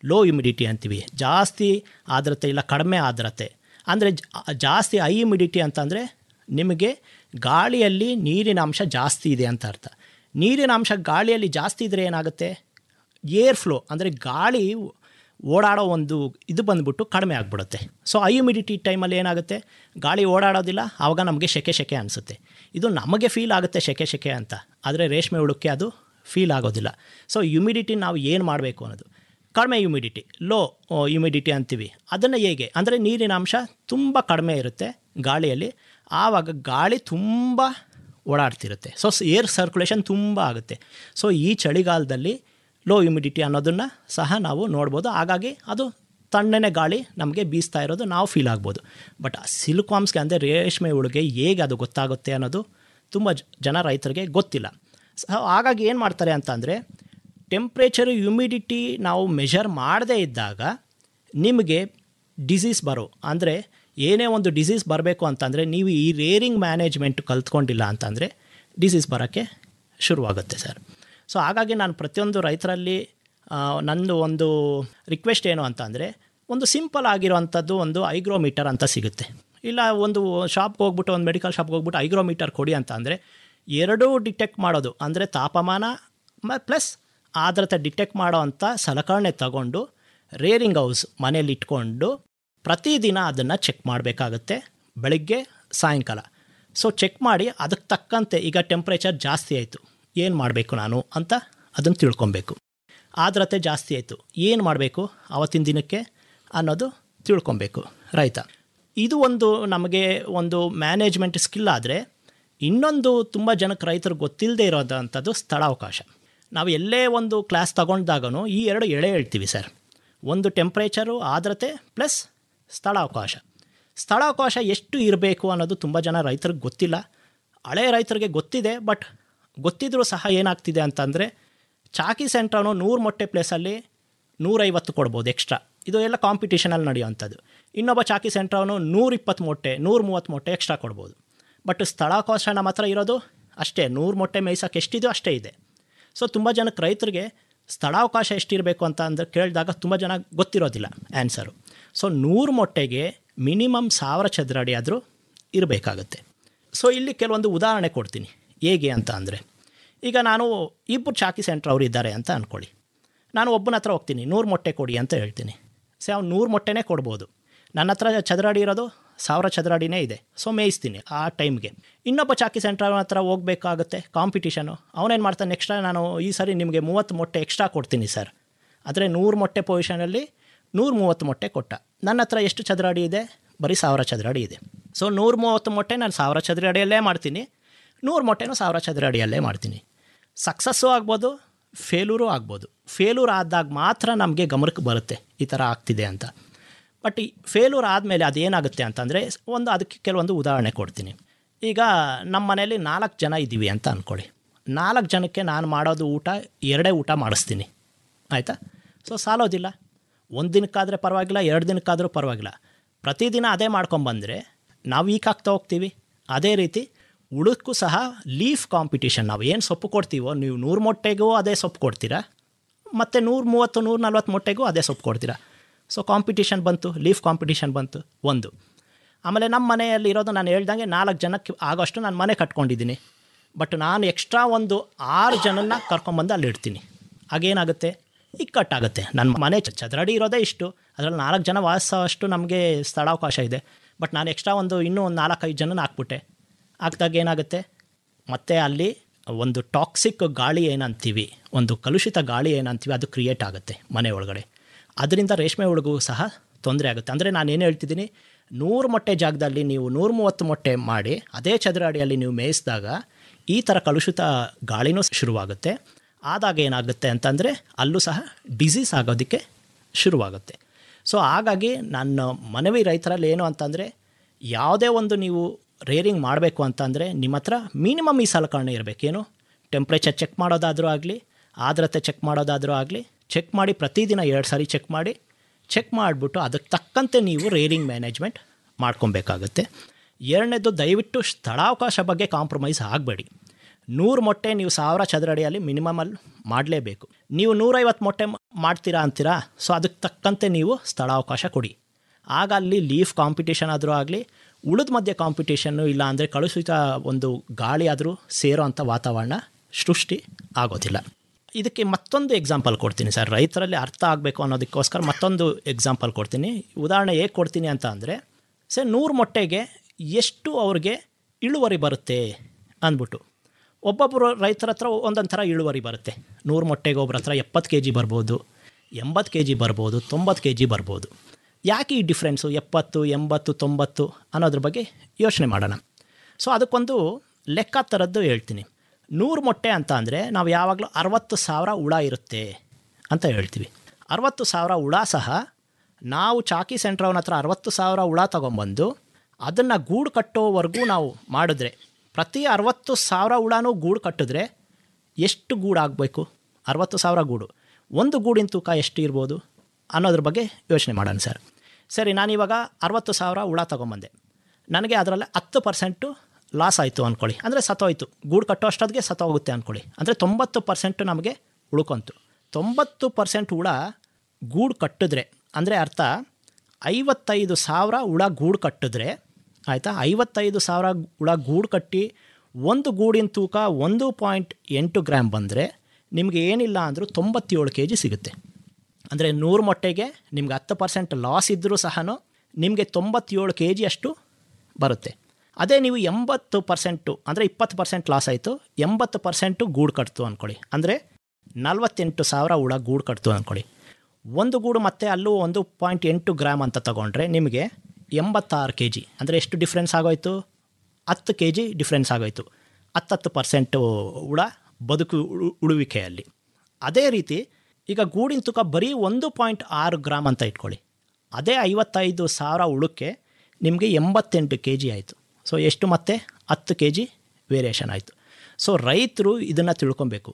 ಲೋ ಹ್ಯುಮಿಡಿಟಿ ಅಂತೀವಿ ಜಾಸ್ತಿ ಆರ್ದ್ರತೆ ಇಲ್ಲ ಕಡಿಮೆ ಆರ್ದ್ರತೆ ಅಂದರೆ ಜಾಸ್ತಿ ಹೈ ಹ್ಯುಮಿಡಿಟಿ ಅಂತಂದರೆ ನಿಮಗೆ ಗಾಳಿಯಲ್ಲಿ ನೀರಿನ ಅಂಶ ಜಾಸ್ತಿ ಇದೆ ಅಂತ ಅರ್ಥ ನೀರಿನ ಅಂಶ ಗಾಳಿಯಲ್ಲಿ ಜಾಸ್ತಿ ಇದ್ದರೆ ಏನಾಗುತ್ತೆ ಏರ್ ಫ್ಲೋ ಅಂದರೆ ಗಾಳಿ ಓಡಾಡೋ ಒಂದು ಇದು ಬಂದ್ಬಿಟ್ಟು ಕಡಿಮೆ ಆಗಿಬಿಡುತ್ತೆ ಸೊ ಐ ಹ್ಯುಮಿಡಿಟಿ ಟೈಮಲ್ಲಿ ಏನಾಗುತ್ತೆ ಗಾಳಿ ಓಡಾಡೋದಿಲ್ಲ ಆವಾಗ ನಮಗೆ ಶೆಕೆ ಶೆಕೆ ಅನಿಸುತ್ತೆ ಇದು ನಮಗೆ ಫೀಲ್ ಆಗುತ್ತೆ ಶೆಕೆ ಶೆಕೆ ಅಂತ ಆದರೆ ರೇಷ್ಮೆ ಹುಳುಕ್ಕೆ ಅದು ಫೀಲ್ ಆಗೋದಿಲ್ಲ ಸೊ ಹ್ಯುಮಿಡಿಟಿ ನಾವು ಏನು ಮಾಡಬೇಕು ಅನ್ನೋದು ಕಡಿಮೆ ಹ್ಯುಮಿಡಿಟಿ ಲೋ ಹ್ಯುಮಿಡಿಟಿ ಅಂತೀವಿ ಅದನ್ನು ಹೇಗೆ ಅಂದರೆ ನೀರಿನ ಅಂಶ ತುಂಬ ಕಡಿಮೆ ಇರುತ್ತೆ ಗಾಳಿಯಲ್ಲಿ ಆವಾಗ ಗಾಳಿ ತುಂಬ ಓಡಾಡ್ತಿರುತ್ತೆ ಸೊ ಏರ್ ಸರ್ಕ್ಯುಲೇಷನ್ ತುಂಬ ಆಗುತ್ತೆ ಸೊ ಈ ಚಳಿಗಾಲದಲ್ಲಿ ಲೋ ಹ್ಯುಮಿಡಿಟಿ ಅನ್ನೋದನ್ನು ಸಹ ನಾವು ನೋಡ್ಬೋದು ಹಾಗಾಗಿ ಅದು ತಣ್ಣನೆ ಗಾಳಿ ನಮಗೆ ಬೀಸ್ತಾ ಇರೋದು ನಾವು ಫೀಲ್ ಆಗ್ಬೋದು ಬಟ್ ಸಿಲ್ಕ್ವಾಮ್ಸ್ಗೆ ಅಂದರೆ ರೇಷ್ಮೆ ಹುಳುಗೆ ಹೇಗೆ ಅದು ಗೊತ್ತಾಗುತ್ತೆ ಅನ್ನೋದು ತುಂಬ ಜ- ಜನ ರೈತರಿಗೆ ಗೊತ್ತಿಲ್ಲ ಸೊ ಹಾಗಾಗಿ ಏನು ಮಾಡ್ತಾರೆ ಅಂತ ಅಂದರೆ ಟೆಂಪ್ರೇಚರ್ ಹ್ಯುಮಿಡಿಟಿ ನಾವು ಮೆಷರ್ ಮಾಡದೇ ಇದ್ದಾಗ ನಿಮಗೆ ಡಿಸೀಸ್ ಬರೋ ಅಂದರೆ ಏನೇ ಒಂದು ಡಿಸೀಸ್ ಬರಬೇಕು ಅಂತಂದರೆ ನೀವು ಈ ರೇರಿಂಗ್ ಮ್ಯಾನೇಜ್ಮೆಂಟ್ ಕಲ್ತ್ಕೊಂಡಿಲ್ಲ ಅಂತಂದರೆ ಡಿಸೀಸ್ ಬರೋಕ್ಕೆ ಶುರುವಾಗುತ್ತೆ ಸರ್ ಸೊ ಹಾಗಾಗಿ ನಾನು ಪ್ರತಿಯೊಂದು ರೈತರಲ್ಲಿ ಆ, ನಂದು ಒಂದು ರಿಕ್ವೆಸ್ಟ್ ಏನು ಅಂತ ಅಂದರೆ ಒಂದು ಸಿಂಪಲ್ ಆಗಿರೋವಂಥದ್ದು ಒಂದು ಐಗ್ರೋಮೀಟರ್ ಅಂತ ಸಿಗುತ್ತೆ ಇಲ್ಲ ಒಂದು ಶಾಪ್ಗೆ ಹೋಗ್ಬಿಟ್ಟು ಒಂದು ಮೆಡಿಕಲ್ ಶಾಪ್ಗೆ ಹೋಗ್ಬಿಟ್ಟು ಐಗ್ರೋಮೀಟರ್ ಕೊಡಿ ಅಂತ ಅಂದರೆ ಎರಡೂ ಡಿಟೆಕ್ಟ್ ಮಾಡೋದು ಅಂದರೆ ತಾಪಮಾನ ಪ್ಲಸ್ ಆರ್ದ್ರತೆ ಡಿಟೆಕ್ಟ್ ಮಾಡೋ ಅಂಥ ಸಲಕರಣೆ ತಗೊಂಡು ರೇರಿಂಗ್ ಹೌಸ್ ಮನೇಲಿ ಇಟ್ಕೊಂಡು ಪ್ರತಿದಿನ ಅದನ್ನು ಚೆಕ್ ಮಾಡಬೇಕಾಗತ್ತೆ ಬೆಳಗ್ಗೆ ಸಾಯಂಕಾಲ ಸೊ ಚೆಕ್ ಮಾಡಿ ಅದಕ್ಕೆ ತಕ್ಕಂತೆ ಈಗ ಟೆಂಪ್ರೇಚರ್ ಜಾಸ್ತಿ ಆಯಿತು ಏನು ಮಾಡಬೇಕು ನಾನು ಅಂತ ಅದನ್ನು ತಿಳ್ಕೊಬೇಕು ಆರ್ದ್ರತೆ ಜಾಸ್ತಿ ಆಯಿತು ಏನು ಮಾಡಬೇಕು ಆವತ್ತಿನ ದಿನಕ್ಕೆ ಅನ್ನೋದು ತಿಳ್ಕೊಬೇಕು ರೈತ ಇದು ಒಂದು ನಮಗೆ ಒಂದು ಮ್ಯಾನೇಜ್ಮೆಂಟ್ ಸ್ಕಿಲ್ ಆದರೆ ಇನ್ನೊಂದು ತುಂಬ ಜನಕ್ಕೆ ರೈತರಿಗೆ ಗೊತ್ತಿಲ್ಲದೆ ಇರೋದಂಥದ್ದು ಸ್ಥಳಾವಕಾಶ ನಾವು ಎಲ್ಲೇ ಒಂದು ಕ್ಲಾಸ್ ತಗೊಂಡಾಗೂ ಈ ಎರಡು ಎಳೆ ಹೇಳ್ತೀವಿ ಸರ್ ಒಂದು ಟೆಂಪ್ರೇಚರು ಆರ್ದ್ರತೆ ಪ್ಲಸ್ ಸ್ಥಳಾವಕಾಶ ಸ್ಥಳಾವಕಾಶ ಎಷ್ಟು ಇರಬೇಕು ಅನ್ನೋದು ತುಂಬ ಜನ ರೈತರಿಗೆ ಗೊತ್ತಿಲ್ಲ ಹಳೆ ರೈತರಿಗೆ ಗೊತ್ತಿದೆ ಬಟ್ ಗೊತ್ತಿದ್ರೂ ಸಹ ಏನಾಗ್ತಿದೆ ಅಂತಂದರೆ ಚಾಕಿ ಸೆಂಟ್ರವನು ನೂರು ಮೊಟ್ಟೆ ಪ್ಲೇಸಲ್ಲಿ ನೂರೈವತ್ತು ಕೊಡ್ಬೋದು ಎಕ್ಸ್ಟ್ರಾ ಇದು ಎಲ್ಲ ಕಾಂಪಿಟೇಷನಲ್ಲಿ ನಡೆಯುವಂಥದ್ದು ಇನ್ನೊಬ್ಬ ಚಾಕಿ ಸೆಂಟ್ರವನು ನೂರಿಪ್ಪತ್ತು ಮೊಟ್ಟೆ ನೂರು ಮೂವತ್ತು ಮೊಟ್ಟೆ ಎಕ್ಸ್ಟ್ರಾ ಕೊಡ್ಬೋದು ಬಟ್ ಸ್ಥಳಾವಕಾಶ ನಮ್ಮ ಹತ್ರ ಇರೋದು ಅಷ್ಟೇ ನೂರು ಮೊಟ್ಟೆ ಮೇಯ್ಸೋಕೆ ಎಷ್ಟಿದೆಯೋ ಅಷ್ಟೇ ಇದೆ ಸೊ ತುಂಬ ಜನಕ್ಕೆ ರೈತರಿಗೆ ಸ್ಥಳಾವಕಾಶ ಎಷ್ಟಿರಬೇಕು ಅಂತ ಅಂದ್ರೆ ಕೇಳಿದಾಗ ತುಂಬ ಜನ ಗೊತ್ತಿರೋದಿಲ್ಲ ಆನ್ಸರು ಸೊ ನೂರು ಮೊಟ್ಟೆಗೆ ಮಿನಿಮಮ್ ಸಾವಿರ ಚದರ ಅಡಿ ಆದರೂ ಇರಬೇಕಾಗತ್ತೆ ಸೊ ಇಲ್ಲಿ ಕೆಲವೊಂದು ಉದಾಹರಣೆ ಕೊಡ್ತೀನಿ ಹೇಗೆ ಅಂತ ಅಂದರೆ ಈಗ ನಾನು ಇಬ್ಬರು ಚಾಕಿ ಸೆಂಟ್ರ್ ಅವರು ಇದ್ದಾರೆ ಅಂತ ಅಂದ್ಕೊಳ್ಳಿ ನಾನು ಒಬ್ಬನ ಹತ್ರ ಹೋಗ್ತೀನಿ ನೂರು ಮೊಟ್ಟೆ ಕೊಡಿ ಅಂತ ಹೇಳ್ತೀನಿ ಸೊ ಅವ್ನು ನೂರು ಮೊಟ್ಟೆನೇ ಕೊಡ್ಬೋದು ನನ್ನ ಹತ್ರ ಚದರ ಅಡಿ ಇರೋದು ಸಾವಿರ ಚದರ ಅಡಿನೇ ಇದೆ ಸೊ ಮೇಯಿಸ್ತೀನಿ ಆ ಟೈಮ್ಗೆ ಇನ್ನೊಬ್ಬ ಚಾಕಿ ಸೆಂಟ್ರ್ ಅವನ ಹತ್ರ ಹೋಗಬೇಕಾಗುತ್ತೆ ಕಾಂಪಿಟಿಷನು ಅವನೇನು ಮಾಡ್ತಾನೆ ಎಕ್ಸ್ಟ್ರಾ ನಾನು ಈ ಸರಿ ನಿಮಗೆ ಮೂವತ್ತು ಮೊಟ್ಟೆ ಎಕ್ಸ್ಟ್ರಾ ಕೊಡ್ತೀನಿ ಸರ್ ಆದರೆ ನೂರು ಮೊಟ್ಟೆ ಪೊಸಿಷನಲ್ಲಿ ನೂರು ಮೂವತ್ತು ಮೊಟ್ಟೆ ಕೊಟ್ಟ ನನ್ನ ಹತ್ರ ಎಷ್ಟು ಚದರ ಅಡಿ ಇದೆ ಬರೀ ಸಾವಿರ ಚದರ ಅಡಿ ಇದೆ ಸೊ ನೂರು ಮೂವತ್ತು ಮೊಟ್ಟೆ ನಾನು ಸಾವಿರ ಚದರ ಅಡಿಯಲ್ಲೇ ಮಾಡ್ತೀನಿ ನೂರು ಮೊಟ್ಟೆನೂ ಸಾವಿರ ಚದರ ಅಡಿಯಲ್ಲೇ ಮಾಡ್ತೀನಿ ಸಕ್ಸಸ್ಸು ಆಗ್ಬೋದು ಫೇಲೂರು ಆಗ್ಬೋದು ಫೇಲೂರ್ ಆದಾಗ ಮಾತ್ರ ನಮಗೆ ಗಮನಕ್ಕೆ ಬರುತ್ತೆ ಈ ಥರ ಆಗ್ತಿದೆ ಅಂತ ಬಟ್ ಈ ಫೇಲೂರ್ ಆದಮೇಲೆ ಅದೇನಾಗುತ್ತೆ ಅಂತಂದರೆ ಒಂದು ಅದಕ್ಕೆ ಕೆಲವೊಂದು ಉದಾಹರಣೆ ಕೊಡ್ತೀನಿ ಈಗ ನಮ್ಮ ಮನೇಲಿ ನಾಲ್ಕು ಜನ ಇದ್ದೀವಿ ಅಂತ ಅಂದ್ಕೊಳ್ಳಿ ನಾಲ್ಕು ಜನಕ್ಕೆ ನಾನು ಮಾಡೋದು ಊಟ ಎರಡೇ ಊಟ ಮಾಡಿಸ್ತೀನಿ ಆಯಿತಾ ಸೊ ಸಾಲೋದಿಲ್ಲ ಒಂದು ದಿನಕ್ಕಾದರೆ ಪರವಾಗಿಲ್ಲ ಎರಡು ದಿನಕ್ಕಾದರೂ ಪರವಾಗಿಲ್ಲ ಪ್ರತಿದಿನ ಅದೇ ಮಾಡ್ಕೊಂಬಂದರೆ ನಾವು ವೀಕ್ ಆಗ್ತಾ ಹೋಗ್ತೀವಿ ಅದೇ ರೀತಿ ಉಳುಕ್ಕೂ ಸಹ ಲೀಫ್ ಕಾಂಪಿಟಿಷನ್ ನಾವು ಏನು ಸೊಪ್ಪು ಕೊಡ್ತೀವೋ ನೀವು ನೂರು ಮೊಟ್ಟೆಗೂ ಅದೇ ಸೊಪ್ಪು ಕೊಡ್ತೀರಾ ಮತ್ತು ನೂರು ಮೂವತ್ತು ನೂರ ನಲ್ವತ್ತು ಮೊಟ್ಟೆಗೂ ಅದೇ ಸೊಪ್ಪು ಕೊಡ್ತೀರಾ ಸೊ ಕಾಂಪಿಟಿಷನ್ ಬಂತು ಲೀಫ್ ಕಾಂಪಿಟಿಷನ್ ಬಂತು ಒಂದು ಆಮೇಲೆ ನಮ್ಮ ಮನೆಯಲ್ಲಿ ಇರೋದು ನಾನು ಹೇಳ್ದಂಗೆ ನಾಲ್ಕು ಜನಕ್ಕೆ ಆಗೋಷ್ಟು ನಾನು ಮನೆ ಕಟ್ಕೊಂಡಿದ್ದೀನಿ ಬಟ್ ನಾನು ಎಕ್ಸ್ಟ್ರಾ ಒಂದು ಆರು ಜನನ ಕರ್ಕೊಂಬಂದು ಅಲ್ಲಿ ಇಡ್ತೀನಿ ಆಗೇನಾಗುತ್ತೆ ಇಕ್ಕಟ್ಟಾಗುತ್ತೆ ನನ್ನ ಮನೆ ಚ- ಚದರಡಿ ಇರೋದೇ ಇಷ್ಟು ಅದರಲ್ಲಿ ನಾಲ್ಕು ಜನ ವಾಸಿಸೋಷ್ಟು ನಮಗೆ ಸ್ಥಳಾವಕಾಶ ಇದೆ ಬಟ್ ನಾನು ಎಕ್ಸ್ಟ್ರಾ ಒಂದು ಇನ್ನೂ ಒಂದು ನಾಲ್ಕೈದು ಜನನ ಹಾಕ್ಬಿಟ್ಟೆ ಹಾಕ್ದಾಗ ಏನಾಗುತ್ತೆ ಮತ್ತೆ ಅಲ್ಲಿ ಒಂದು ಟಾಕ್ಸಿಕ್ ಗಾಳಿ ಏನಂತೀವಿ ಒಂದು ಕಲುಷಿತ ಗಾಳಿ ಏನಂತೀವಿ ಅದು ಕ್ರಿಯೇಟ್ ಆಗುತ್ತೆ ಮನೆ ಒಳಗಡೆ ಅದರಿಂದ ರೇಷ್ಮೆ ಹುಳುಗೂ ಸಹ ತೊಂದರೆ ಆಗುತ್ತೆ ಅಂದರೆ ನಾನು ಏನು ಹೇಳ್ತಿದ್ದೀನಿ ನೂರು ಮೊಟ್ಟೆ ಜಾಗದಲ್ಲಿ ನೀವು ನೂರ ಮೂವತ್ತು ಮೊಟ್ಟೆ ಮಾಡಿ ಅದೇ ಚದರ ಅಡಿಯಲ್ಲಿ ನೀವು ಮೇಯಿಸಿದಾಗ ಈ ಥರ ಕಲುಷಿತ ಗಾಳಿನೂ ಶುರುವಾಗುತ್ತೆ ಆದಾಗ ಏನಾಗುತ್ತೆ ಅಂತಂದರೆ ಅಲ್ಲೂ ಸಹ ಡಿಸೀಸ್ ಆಗೋದಕ್ಕೆ ಶುರುವಾಗುತ್ತೆ ಸೊ ಹಾಗಾಗಿ ನನ್ನ ಮನವಿ ರೈತರಲ್ಲಿ ಏನು ಅಂತಂದರೆ ಯಾವುದೇ ಒಂದು ನೀವು ರೇರಿಂಗ್ ಮಾಡಬೇಕು ಅಂತಂದರೆ ನಿಮ್ಮ ಹತ್ರ ಮಿನಿಮಮ್ ಈ ಸಲಕರಣೆ ಇರಬೇಕೇನು ಟೆಂಪ್ರೇಚರ್ ಚೆಕ್ ಮಾಡೋದಾದರೂ ಆಗಲಿ ಆರ್ದ್ರತೆ ಚೆಕ್ ಮಾಡೋದಾದರೂ ಆಗಲಿ ಚೆಕ್ ಮಾಡಿ ಪ್ರತಿದಿನ ಎರಡು ಸಾರಿ ಚೆಕ್ ಮಾಡಿ ಚೆಕ್ ಮಾಡಿಬಿಟ್ಟು ಅದಕ್ಕೆ ತಕ್ಕಂತೆ ನೀವು ರೇರಿಂಗ್ ಮ್ಯಾನೇಜ್ಮೆಂಟ್ ಮಾಡ್ಕೊಬೇಕಾಗತ್ತೆ ಎರಡನೇದು ದಯವಿಟ್ಟು ಸ್ಥಳಾವಕಾಶ ಬಗ್ಗೆ ಕಾಂಪ್ರಮೈಸ್ ಆಗಬೇಡಿ ನೂರು ಮೊಟ್ಟೆ ನೀವು ಸಾವಿರ ಚದರಡಿಯಲ್ಲಿ ಮಿನಿಮಮಲ್ಲಿ ಮಾಡಲೇಬೇಕು ನೀವು ನೂರೈವತ್ತು ಮೊಟ್ಟೆ ಮ- ಮಾಡ್ತೀರಾ ಅಂತೀರಾ ಸೊ ಅದಕ್ಕೆ ತಕ್ಕಂತೆ ನೀವು ಸ್ಥಳಾವಕಾಶ ಕೊಡಿ ಆಗ ಅಲ್ಲಿ ಲೀಫ್ ಕಾಂಪಿಟೇಷನ್ ಆದರೂ ಆಗಲಿ ಉಳಿದ ಮಧ್ಯೆ ಕಾಂಪಿಟೇಷನ್ನು ಇಲ್ಲ ಅಂದರೆ ಕಳುಷಿತ ಒಂದು ಗಾಳಿ ಆದರೂ ಸೇರೋ ಅಂಥ ವಾತಾವರಣ ಸೃಷ್ಟಿ ಆಗೋದಿಲ್ಲ ಇದಕ್ಕೆ ಮತ್ತೊಂದು ಎಕ್ಸಾಂಪಲ್ ಕೊಡ್ತೀನಿ ಸರ್ ರೈತರಲ್ಲಿ ಅರ್ಥ ಆಗಬೇಕು ಅನ್ನೋದಕ್ಕೋಸ್ಕರ ಮತ್ತೊಂದು ಎಕ್ಸಾಂಪಲ್ ಕೊಡ್ತೀನಿ ಉದಾಹರಣೆ ಹೇಗೆ ಕೊಡ್ತೀನಿ ಅಂತ ಅಂದರೆ ಸರ್ ನೂರು ಮೊಟ್ಟೆಗೆ ಎಷ್ಟು ಅವ್ರಿಗೆ ಇಳುವರಿ ಬರುತ್ತೆ ಅಂದ್ಬಿಟ್ಟು ಒಬ್ಬೊಬ್ಬರು ರೈತರ ಹತ್ರ ಒಂದೊಂದು ಥರ ಇಳುವರಿ ಬರುತ್ತೆ ನೂರು ಮೊಟ್ಟೆಗೆ ಒಬ್ಬರ ಹತ್ರ ಎಪ್ಪತ್ತು ಕೆ ಜಿ ಬರ್ಬೋದು ಎಂಬತ್ತು ಕೆ ಜಿ ಬರ್ಬೋದು ತೊಂಬತ್ತು ಕೆ ಜಿ ಬರ್ಬೋದು ಯಾಕೆ ಈ ಡಿಫ್ರೆನ್ಸು ಎಪ್ಪತ್ತು ಎಂಬತ್ತು ತೊಂಬತ್ತು ಅನ್ನೋದ್ರ ಬಗ್ಗೆ ಯೋಚನೆ ಮಾಡೋಣ ಸೊ ಅದಕ್ಕೊಂದು ಲೆಕ್ಕ ಥರದ್ದು ಹೇಳ್ತೀನಿ ನೂರು ಮೊಟ್ಟೆ ಅಂತ ಅಂದರೆ ನಾವು ಯಾವಾಗಲೂ ಅರವತ್ತು ಸಾವಿರ ಹುಳ ಇರುತ್ತೆ ಅಂತ ಹೇಳ್ತೀವಿ ಅರವತ್ತು ಸಾವಿರ ಹುಳ ಸಹ ನಾವು ಚಾಕಿ ಸೆಂಟ್ರವನ ಹತ್ರ ಅರವತ್ತು ಸಾವಿರ ಹುಳ ತೊಗೊಂಬಂದು ಅದನ್ನು ಗೂಡು ಕಟ್ಟೋವರೆಗೂ ನಾವು ಮಾಡಿದ್ರೆ ಪ್ರತಿ ಅರವತ್ತು ಸಾವಿರ ಹುಳನೂ ಗೂಡು ಕಟ್ಟಿದ್ರೆ ಎಷ್ಟು ಗೂಡು ಆಗಬೇಕು ಅರವತ್ತು ಸಾವಿರ ಗೂಡು ಒಂದು ಗೂಡಿನ ತೂಕ ಎಷ್ಟು ಇರ್ಬೋದು ಅನ್ನೋದ್ರ ಬಗ್ಗೆ ಯೋಚನೆ ಮಾಡೋಣ ಸರ್ ಸರಿ ನಾನಿವಾಗ ಅರವತ್ತು ಸಾವಿರ ಹುಳ ತೊಗೊಂಬಂದೆ ನನಗೆ ಅದರಲ್ಲಿ ಹತ್ತು ಪರ್ಸೆಂಟು ಲಾಸ್ ಆಯಿತು ಅಂದ್ಕೊಳ್ಳಿ ಅಂದರೆ ಸತ್ತೋಯ್ತು ಗೂಡು ಕಟ್ಟೋ ಅಷ್ಟೊತ್ತಿಗೆ ಸತ್ತೋಗುತ್ತೆ ಅಂದ್ಕೊಳ್ಳಿ ಅಂದರೆ ತೊಂಬತ್ತು ಪರ್ಸೆಂಟು ನಮಗೆ ಉಳ್ಕೊಂತು ತೊಂಬತ್ತು ಪರ್ಸೆಂಟ್ ಹುಳ ಗೂಡು ಕಟ್ಟಿದ್ರೆ ಅಂದರೆ ಅರ್ಥ ಐವತ್ತೈದು ಸಾವಿರ ಹುಳ ಗೂಡು ಕಟ್ಟಿದ್ರೆ ಆಯಿತಾ ಐವತ್ತೈದು ಸಾವಿರ ಹುಳ ಗೂಡು ಕಟ್ಟಿ ಒಂದು ಗೂಡಿನ ತೂಕ ಒಂದು ಪಾಯಿಂಟ್ ಎಂಟು ಗ್ರಾಮ್ ಬಂದರೆ ನಿಮಗೆ ಏನಿಲ್ಲ ಅಂದರೂ ತೊಂಬತ್ತೇಳು ಕೆ ಜಿ ಸಿಗುತ್ತೆ ಅಂದರೆ ನೂರು ಮೊಟ್ಟೆಗೆ ನಿಮ್ಗೆ ಹತ್ತು ಪರ್ಸೆಂಟ್ ಲಾಸ್ ಇದ್ದರೂ ಸಹ ನಿಮಗೆ ತೊಂಬತ್ತೇಳು ಕೆ ಜಿ ಅಷ್ಟು ಬರುತ್ತೆ ಅದೇ ನೀವು ಎಂಬತ್ತು ಪರ್ಸೆಂಟು ಅಂದರೆ ಇಪ್ಪತ್ತು ಪರ್ಸೆಂಟ್ ಲಾಸ್ ಆಯಿತು ಎಂಬತ್ತು ಪರ್ಸೆಂಟು ಗೂಡು ಕಟ್ತು ಅಂದ್ಕೊಳ್ಳಿ ಅಂದರೆ ನಲ್ವತ್ತೆಂಟು ಸಾವಿರ ಹುಳ ಗೂಡು ಕಟ್ತು ಅಂದ್ಕೊಳ್ಳಿ ಒಂದು ಗೂಡು ಮತ್ತೆ ಅಲ್ಲೂ ಒಂದು ಪಾಯಿಂಟ್ ಎಂಟು ಗ್ರಾಮ್ ಅಂತ ತಗೊಂಡ್ರೆ ನಿಮಗೆ ಎಂಬತ್ತಾರು ಕೆ ಜಿ ಅಂದರೆ ಎಷ್ಟು ಡಿಫ್ರೆನ್ಸ್ ಆಗೋಯ್ತು ಹತ್ತು ಕೆ ಜಿ ಡಿಫ್ರೆನ್ಸ್ ಆಗೋಯ್ತು ಹತ್ತತ್ತು ಪರ್ಸೆಂಟು ಹುಳ ಬದುಕು ಉಳು- ಉಳುವಿಕೆಯಲ್ಲಿ ಅದೇ ರೀತಿ ಈಗ ಗೂಡಿನ ತೂಕ ಬರೀ ಒಂದು ಪಾಯಿಂಟ್ ಆರು ಗ್ರಾಮ್ ಅಂತ ಇಟ್ಕೊಳ್ಳಿ ಅದೇ ಐವತ್ತೈದು ಸಾವಿರ ಉಳುಕ್ಕೆ ನಿಮಗೆ ಎಂಬತ್ತೆಂಟು ಕೆ ಜಿ ಆಯಿತು ಸೊ ಎಷ್ಟು ಮತ್ತೆ ಹತ್ತು ಕೆ ಜಿ ವೇರಿಯೇಷನ್ ಆಯಿತು ಸೊ ರೈತರು ಇದನ್ನು ತಿಳ್ಕೊಬೇಕು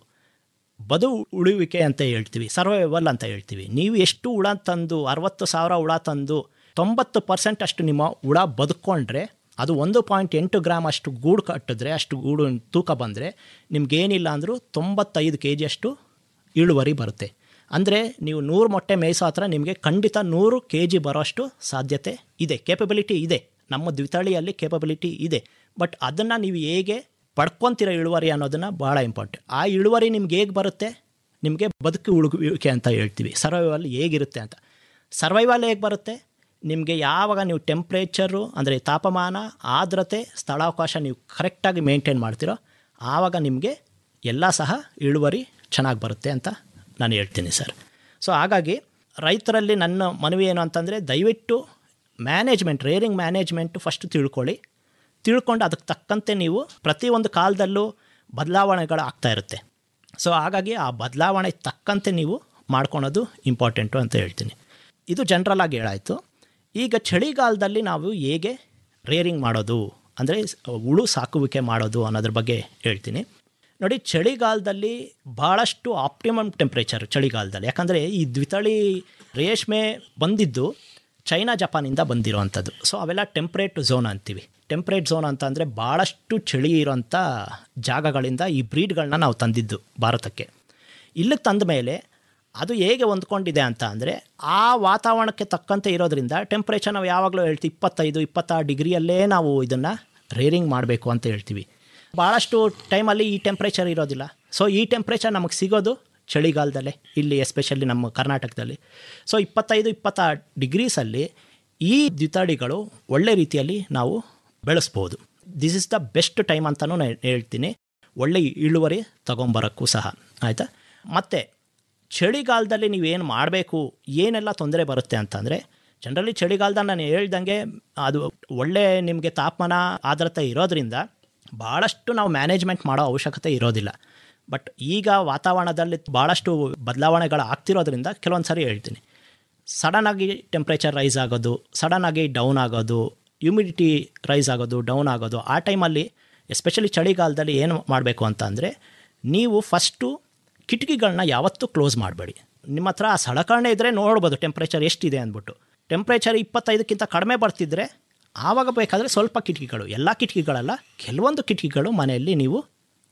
ಬದು ಉಳುವಿಕೆ ಅಂತ ಹೇಳ್ತೀವಿ ಸರ್ವೈವಲ್ ಅಂತ ಹೇಳ್ತೀವಿ ನೀವು ಎಷ್ಟು ಹುಳ ತಂದು ಅರವತ್ತು ಸಾವಿರ ಹುಳ ತಂದು ತೊಂಬತ್ತು ಪರ್ಸೆಂಟ್ ಅಷ್ಟು ನಿಮ್ಮ ಹುಳ ಬದುಕೊಂಡ್ರೆ ಅದು ಒಂದು ಪಾಯಿಂಟ್ ಎಂಟು ಗ್ರಾಮ್ ಅಷ್ಟು ಗೂಡು ಕಟ್ಟಿದ್ರೆ ಅಷ್ಟು ಗೂಡು ತೂಕ ಬಂದರೆ ನಿಮ್ಗೇನಿಲ್ಲ ಅಂದರೂ ತೊಂಬತ್ತೈದು ಕೆ ಜಿ ಅಷ್ಟು ಇಳುವರಿ ಬರುತ್ತೆ ಅಂದರೆ ನೀವು ನೂರು ಮೊಟ್ಟೆ ಮೇಯಿಸೋ ಹತ್ರ ನಿಮಗೆ ಖಂಡಿತ ನೂರು ಕೆ ಜಿ ಬರೋಷ್ಟು ಸಾಧ್ಯತೆ ಇದೆ ಕೇಪಬಿಲಿಟಿ ಇದೆ ನಮ್ಮ ದ್ವಿತಳಿಯಲ್ಲಿ ಕೇಪಬಿಲಿಟಿ ಇದೆ ಬಟ್ ಅದನ್ನು ನೀವು ಹೇಗೆ ಪಡ್ಕೊತೀರ ಇಳುವರಿ ಅನ್ನೋದನ್ನು ಭಾಳ ಇಂಪಾರ್ಟೆಂಟ್ ಆ ಇಳುವರಿ ನಿಮ್ಗೆ ಹೇಗೆ ಬರುತ್ತೆ ನಿಮಗೆ ಬದುಕು ಉಳುವಿಕೆ ಅಂತ ಹೇಳ್ತೀವಿ ಸರ್ವೈವಲ್ ಹೇಗಿರುತ್ತೆ ಅಂತ ಸರ್ವೈವಲ್ ಹೇಗೆ ಬರುತ್ತೆ ನಿಮಗೆ ಯಾವಾಗ ನೀವು ಟೆಂಪ್ರೇಚರು ಅಂದರೆ ತಾಪಮಾನ ಆರ್ದ್ರತೆ ಸ್ಥಳಾವಕಾಶ ನೀವು ಕರೆಕ್ಟಾಗಿ ಮೇಂಟೈನ್ ಮಾಡ್ತೀರೋ ಆವಾಗ ನಿಮಗೆ ಎಲ್ಲ ಸಹ ಇಳುವರಿ ಚೆನ್ನಾಗಿ ಬರುತ್ತೆ ಅಂತ ನಾನು ಹೇಳ್ತೀನಿ ಸರ್ ಸೊ ಹಾಗಾಗಿ ರೈತರಲ್ಲಿ ನನ್ನ ಮನವಿ ಏನು ಅಂತಂದರೆ ದಯವಿಟ್ಟು ಮ್ಯಾನೇಜ್ಮೆಂಟ್ ರೇರಿಂಗ್ ಮ್ಯಾನೇಜ್ಮೆಂಟು ಫಸ್ಟ್ ತಿಳ್ಕೊಳ್ಳಿ ತಿಳ್ಕೊಂಡು ಅದಕ್ಕೆ ತಕ್ಕಂತೆ ನೀವು ಪ್ರತಿಯೊಂದು ಕಾಲದಲ್ಲೂ ಬದಲಾವಣೆಗಳು ಆಗ್ತಾ ಇರುತ್ತೆ ಸೊ ಹಾಗಾಗಿ ಆ ಬದಲಾವಣೆ ತಕ್ಕಂತೆ ನೀವು ಮಾಡ್ಕೊಳೋದು ಇಂಪಾರ್ಟೆಂಟು ಅಂತ ಹೇಳ್ತೀನಿ ಇದು ಜನರಲ್ ಆಗಿ ಹೇಳಾಯಿತು ಈಗ ಚಳಿಗಾಲದಲ್ಲಿ ನಾವು ಹೇಗೆ ರೇರಿಂಗ್ ಮಾಡೋದು ಅಂದರೆ ಹುಳು ಸಾಕುವಿಕೆ ಮಾಡೋದು ಅನ್ನೋದ್ರ ಬಗ್ಗೆ ಹೇಳ್ತೀನಿ ನೋಡಿ ಚಳಿಗಾಲದಲ್ಲಿ ಭಾಳಷ್ಟು ಆಪ್ಟಿಮಮ್ ಟೆಂಪ್ರೇಚರ್ ಚಳಿಗಾಲದಲ್ಲಿ ಯಾಕಂದರೆ ಈ ದ್ವಿತಳಿ ರೇಷ್ಮೆ ಬಂದಿದ್ದು ಚೈನಾ ಜಪಾನಿಂದ ಬಂದಿರೋವಂಥದ್ದು ಸೊ ಅವೆಲ್ಲ ಟೆಂಪ್ರೇಟ್ ಝೋನ್ ಅಂತೀವಿ ಟೆಂಪ್ರೇಟ್ ಝೋನ್ ಅಂತ ಅಂದರೆ ಭಾಳಷ್ಟು ಚಳಿ ಇರೋಂಥ ಜಾಗಗಳಿಂದ ಈ ಬ್ರೀಡ್ಗಳನ್ನ ನಾವು ತಂದಿದ್ದು ಭಾರತಕ್ಕೆ ಇಲ್ಲಿಗೆ ತಂದ ಮೇಲೆ ಅದು ಹೇಗೆ ಹೊಂದ್ಕೊಂಡಿದೆ ಅಂತ ಅಂದರೆ ಆ ವಾತಾವರಣಕ್ಕೆ ತಕ್ಕಂತೆ ಇರೋದ್ರಿಂದ ಟೆಂಪ್ರೇಚರ್ ನಾವು ಯಾವಾಗಲೂ ಹೇಳ್ತೀವಿ ಇಪ್ಪತ್ತೈದು ಇಪ್ಪತ್ತಾರು ಡಿಗ್ರಿಯಲ್ಲೇ ನಾವು ಇದನ್ನು ರೇರಿಂಗ್ ಮಾಡಬೇಕು ಅಂತ ಹೇಳ್ತೀವಿ ಭಾಳಷ್ಟು ಟೈಮಲ್ಲಿ ಈ ಟೆಂಪ್ರೇಚರ್ ಇರೋದಿಲ್ಲ ಸೊ ಈ ಟೆಂಪ್ರೇಚರ್ ನಮಗೆ ಸಿಗೋದು ಚಳಿಗಾಲದಲ್ಲೇ ಇಲ್ಲಿ ಎಸ್ಪೆಷಲಿ ನಮ್ಮ ಕರ್ನಾಟಕದಲ್ಲಿ ಸೊ ಇಪ್ಪತ್ತೈದು ಇಪ್ಪತ್ತಾರು ಡಿಗ್ರೀಸಲ್ಲಿ ಈ ದ್ವಿತಡಿಗಳು ಒಳ್ಳೆ ರೀತಿಯಲ್ಲಿ ನಾವು ಬೆಳೆಸ್ಬೋದು this is the best time ಅಂತಲೂ ನಾನು ಹೇಳ್ತೀನಿ ಒಳ್ಳೆ ಇಳುವರಿ ತೊಗೊಂಬರೋಕ್ಕೂ ಸಹ ಆಯಿತಾ ಮತ್ತು ಚಳಿಗಾಲದಲ್ಲಿ ನೀವೇನು ಮಾಡಬೇಕು ಏನೆಲ್ಲ ತೊಂದರೆ ಬರುತ್ತೆ ಅಂತಂದರೆ ಜನರಲಿ ಚಳಿಗಾಲದಲ್ಲಿ ನಾನು ಹೇಳ್ದಂಗೆ ಅದು ಒಳ್ಳೆ ನಿಮಗೆ ತಾಪಮಾನ ಆರ್ದ್ರತೆ ಇರೋದ್ರಿಂದ ಭಾಳಷ್ಟು ನಾವು ಮ್ಯಾನೇಜ್ಮೆಂಟ್ ಮಾಡೋ ಅವಶ್ಯಕತೆ ಇರೋದಿಲ್ಲ ಬಟ್ ಈಗ ವಾತಾವರಣದಲ್ಲಿ ಭಾಳಷ್ಟು ಬದಲಾವಣೆಗಳು ಆಗ್ತಿರೋದ್ರಿಂದ ಕೆಲವೊಂದು ಸಾರಿ ಹೇಳ್ತೀನಿ ಸಡನ್ನಾಗಿ ಟೆಂಪ್ರೇಚರ್ ರೈಸ್ ಆಗೋದು ಸಡನ್ನಾಗಿ ಡೌನ್ ಆಗೋದು ಹ್ಯೂಮಿಡಿಟಿ ರೈಸ್ ಆಗೋದು ಡೌನ್ ಆಗೋದು ಆ ಟೈಮಲ್ಲಿ ಎಸ್ಪೆಷಲಿ ಚಳಿಗಾಲದಲ್ಲಿ ಏನು ಮಾಡಬೇಕು ಅಂತ ಅಂದರೆ ನೀವು ಫಸ್ಟು ಕಿಟಕಿಗಳನ್ನ ಯಾವತ್ತೂ ಕ್ಲೋಸ್ ಮಾಡಬೇಡಿ ನಿಮ್ಮ ಹತ್ರ ಆ ಸಲಕರಣೆ ಇದ್ದರೆ ನೋಡ್ಬೋದು ಟೆಂಪ್ರೇಚರ್ ಎಷ್ಟಿದೆ ಅಂದ್ಬಿಟ್ಟು ಟೆಂಪ್ರೇಚರ್ ಇಪ್ಪತ್ತೈದಕ್ಕಿಂತ ಕಡಿಮೆ ಬರ್ತಿದ್ರೆ ಆವಾಗ ಬೇಕಾದರೆ ಸ್ವಲ್ಪ ಕಿಟಕಿಗಳು ಎಲ್ಲ ಕಿಟಕಿಗಳಲ್ಲ ಕೆಲವೊಂದು ಕಿಟಕಿಗಳು ಮನೆಯಲ್ಲಿ ನೀವು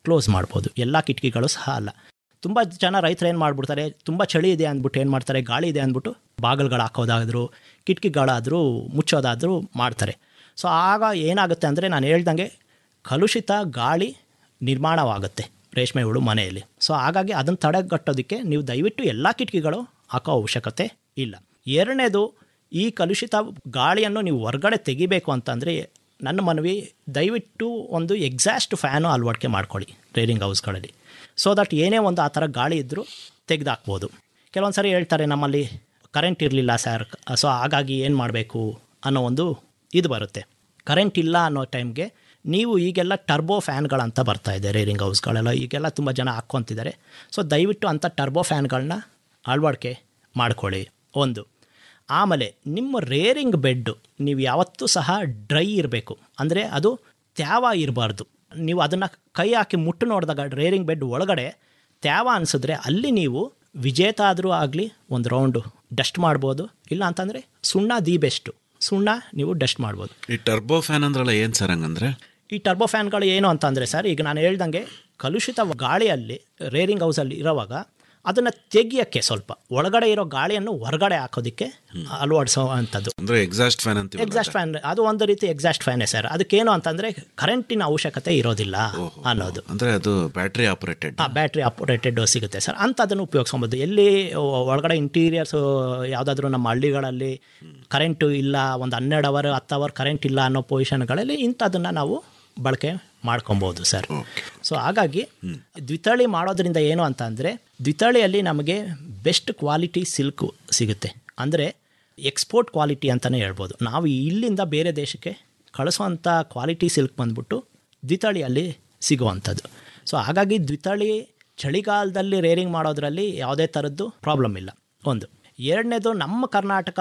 ಕ್ಲೋಸ್ ಮಾಡ್ಬೋದು ಎಲ್ಲ ಕಿಟಕಿಗಳು ಸಹ ಅಲ್ಲ ತುಂಬ ಜನ ರೈತರು ಏನು ಮಾಡ್ಬಿಡ್ತಾರೆ ತುಂಬ ಚಳಿ ಇದೆ ಅಂದ್ಬಿಟ್ಟು ಏನು ಮಾಡ್ತಾರೆ ಗಾಳಿ ಇದೆ ಅಂದ್ಬಿಟ್ಟು ಬಾಗಿಲುಗಳು ಹಾಕೋದಾದರೂ ಕಿಟಕಿಗಳಾದರೂ ಮುಚ್ಚೋದಾದರೂ ಮಾಡ್ತಾರೆ ಸೊ ಆಗ ಏನಾಗುತ್ತೆ ಅಂದರೆ ನಾನು ಹೇಳ್ದಂಗೆ ಕಲುಷಿತ ಗಾಳಿ ನಿರ್ಮಾಣವಾಗುತ್ತೆ ರೇಷ್ಮೆ ಹುಳು ಮನೆಯಲ್ಲಿ ಸೊ ಹಾಗಾಗಿ ಅದನ್ನು ತಡೆಗಟ್ಟೋದಕ್ಕೆ ನೀವು ದಯವಿಟ್ಟು ಎಲ್ಲ ಕಿಟಕಿಗಳು ಹಾಕೋ ಅವಶ್ಯಕತೆ ಇಲ್ಲ ಎರಡನೇದು ಈ ಕಲುಷಿತ ಗಾಳಿಯನ್ನು ನೀವು ಹೊರಗಡೆ ತೆಗಿಬೇಕು ಅಂತಂದರೆ ನನ್ನ ಮನವಿ ದಯವಿಟ್ಟು ಒಂದು ಎಕ್ಸಾಸ್ಟ್ ಫ್ಯಾನು ಅಳವಡಿಕೆ ಮಾಡ್ಕೊಳ್ಳಿ ರೇರಿಂಗ್ ಹೌಸ್ಗಳಲ್ಲಿ ಸೊ ದಟ್ ಏನೇ ಒಂದು ಆ ಥರ ಗಾಳಿ ಇದ್ದರೂ ತೆಗೆದಾಕ್ಬೋದು ಕೆಲವೊಂದು ಸರಿ ಹೇಳ್ತಾರೆ ನಮ್ಮಲ್ಲಿ ಕರೆಂಟ್ ಇರಲಿಲ್ಲ ಸರ್ ಸೊ ಹಾಗಾಗಿ ಏನು ಮಾಡಬೇಕು ಅನ್ನೋ ಒಂದು ಇದು ಬರುತ್ತೆ ಕರೆಂಟ್ ಇಲ್ಲ ಅನ್ನೋ ಟೈಮ್ಗೆ ನೀವು ಈಗೆಲ್ಲ ಟರ್ಬೋ ಫ್ಯಾನ್ಗಳಂತ ಬರ್ತಾ ಇದೆ ರೇರಿಂಗ್ ಹೌಸ್ಗಳೆಲ್ಲ ಈಗೆಲ್ಲ ತುಂಬ ಜನ ಹಾಕ್ಕೊತಿದ್ದಾರೆ ಸೊ ದಯವಿಟ್ಟು ಅಂಥ ಟರ್ಬೋ ಫ್ಯಾನ್ಗಳನ್ನ ಅಳವಡಿಕೆ ಮಾಡ್ಕೊಳ್ಳಿ ಒಂದು ಆಮೇಲೆ ನಿಮ್ಮ ರೇರಿಂಗ್ ಬೆಡ್ಡು ನೀವು ಯಾವತ್ತೂ ಸಹ ಡ್ರೈ ಇರಬೇಕು ಅಂದರೆ ಅದು ತ್ಯಾವ ಇರಬಾರ್ದು ನೀವು ಅದನ್ನು ಕೈ ಹಾಕಿ ಮುಟ್ಟು ನೋಡಿದಾಗ ರೇರಿಂಗ್ ಬೆಡ್ ಒಳಗಡೆ ತ್ಯಾವ ಅನಿಸಿದ್ರೆ ಅಲ್ಲಿ ನೀವು ವಿಜೇತ ಆದರೂ ಆಗಲಿ ಒಂದು ರೌಂಡು ಡಸ್ಟ್ ಮಾಡ್ಬೋದು ಇಲ್ಲ ಅಂತಂದರೆ ಸುಣ್ಣ ದಿ ಬೆಸ್ಟು ಸುಣ್ಣ ನೀವು ಡಸ್ಟ್ ಮಾಡ್ಬೋದು ಈ ಟರ್ಬೋ ಫ್ಯಾನ್ ಅಂದ್ರಲ್ಲ ಏನು ಸರ್ ಹಂಗಂದ್ರೆ ಈ ಟರ್ಬೋ ಫ್ಯಾನ್ಗಳು ಏನು ಅಂತಂದರೆ ಸರ್ ಈಗ ನಾನು ಹೇಳ್ದಂಗೆ ಕಲುಷಿತ ಗಾಳಿಯಲ್ಲಿ ರೇರಿಂಗ್ ಹೌಸಲ್ಲಿ ಇರೋವಾಗ ಅದನ್ನು ತೆಗಿಯೋಕ್ಕೆ ಸ್ವಲ್ಪ ಒಳಗಡೆ ಇರೋ ಗಾಳಿಯನ್ನು ಹೊರಗಡೆ ಹಾಕೋದಕ್ಕೆ ಅಳವಡಿಸೋ ಅಂಥದ್ದು ಅಂದ್ರೆ ಎಕ್ಸಾಸ್ಟ್ ಫ್ಯಾನ್ ಅಂತ ಎಕ್ಸಾಸ್ಟ್ ಫ್ಯಾನ್ ಅದು ಒಂದು ರೀತಿ ಎಕ್ಸಾಸ್ಟ್ ಫ್ಯಾನೇ ಸರ್ ಅದಕ್ಕೇನು ಅಂತಂದರೆ ಕರೆಂಟಿನ ಅವಶ್ಯಕತೆ ಇರೋದಿಲ್ಲ ಅನ್ನೋದು ಅಂದ್ರೆ ಅದು ಬ್ಯಾಟ್ರಿ ಆಪರೇಟೆಡ್ ಆ ಬ್ಯಾಟ್ರಿ ಆಪರೇಟೆಡ್ ಸಿಗುತ್ತೆ ಸರ್ ಅಂಥದ್ದನ್ನು ಉಪಯೋಗಿಸ್ಕೊಬೋದು ಎಲ್ಲಿ ಒಳಗಡೆ ಇಂಟೀರಿಯರ್ಸ್ ಯಾವುದಾದ್ರೂ ನಮ್ಮ ಹಳ್ಳಿಗಳಲ್ಲಿ ಕರೆಂಟು ಇಲ್ಲ ಒಂದು ಹನ್ನೆರಡು ಅವರ್ ಹತ್ತು ಅವರ್ ಕರೆಂಟ್ ಇಲ್ಲ ಅನ್ನೋ ಪೊಸಿಷನ್ಗಳಲ್ಲಿ ಇಂಥದ್ದನ್ನು ನಾವು ಬಳಕೆ ಮಾಡ್ಕೊಬೋದು ಸರ್ ಸೊ ಹಾಗಾಗಿ ದ್ವಿತಳಿ ಮಾಡೋದ್ರಿಂದ ಏನು ಅಂತ ಅಂದರೆ ದ್ವಿತಳಿಯಲ್ಲಿ ನಮಗೆ ಬೆಸ್ಟ್ ಕ್ವಾಲಿಟಿ ಸಿಲ್ಕು ಸಿಗುತ್ತೆ ಅಂದರೆ ಎಕ್ಸ್ಪೋರ್ಟ್ ಕ್ವಾಲಿಟಿ ಅಂತಲೇ ಹೇಳ್ಬೋದು ನಾವು ಇಲ್ಲಿಂದ ಬೇರೆ ದೇಶಕ್ಕೆ ಕಳಿಸೋವಂಥ ಕ್ವಾಲಿಟಿ ಸಿಲ್ಕ್ ಬಂದ್ಬಿಟ್ಟು ದ್ವಿತಳಿಯಲ್ಲಿ ಸಿಗುವಂಥದ್ದು ಸೊ ಹಾಗಾಗಿ ದ್ವಿತಳಿ ಚಳಿಗಾಲದಲ್ಲಿ ರೇರಿಂಗ್ ಮಾಡೋದ್ರಲ್ಲಿ ಯಾವುದೇ ಥರದ್ದು ಪ್ರಾಬ್ಲಮ್ ಇಲ್ಲ ಒಂದು ಎರಡನೇದು ನಮ್ಮ ಕರ್ನಾಟಕ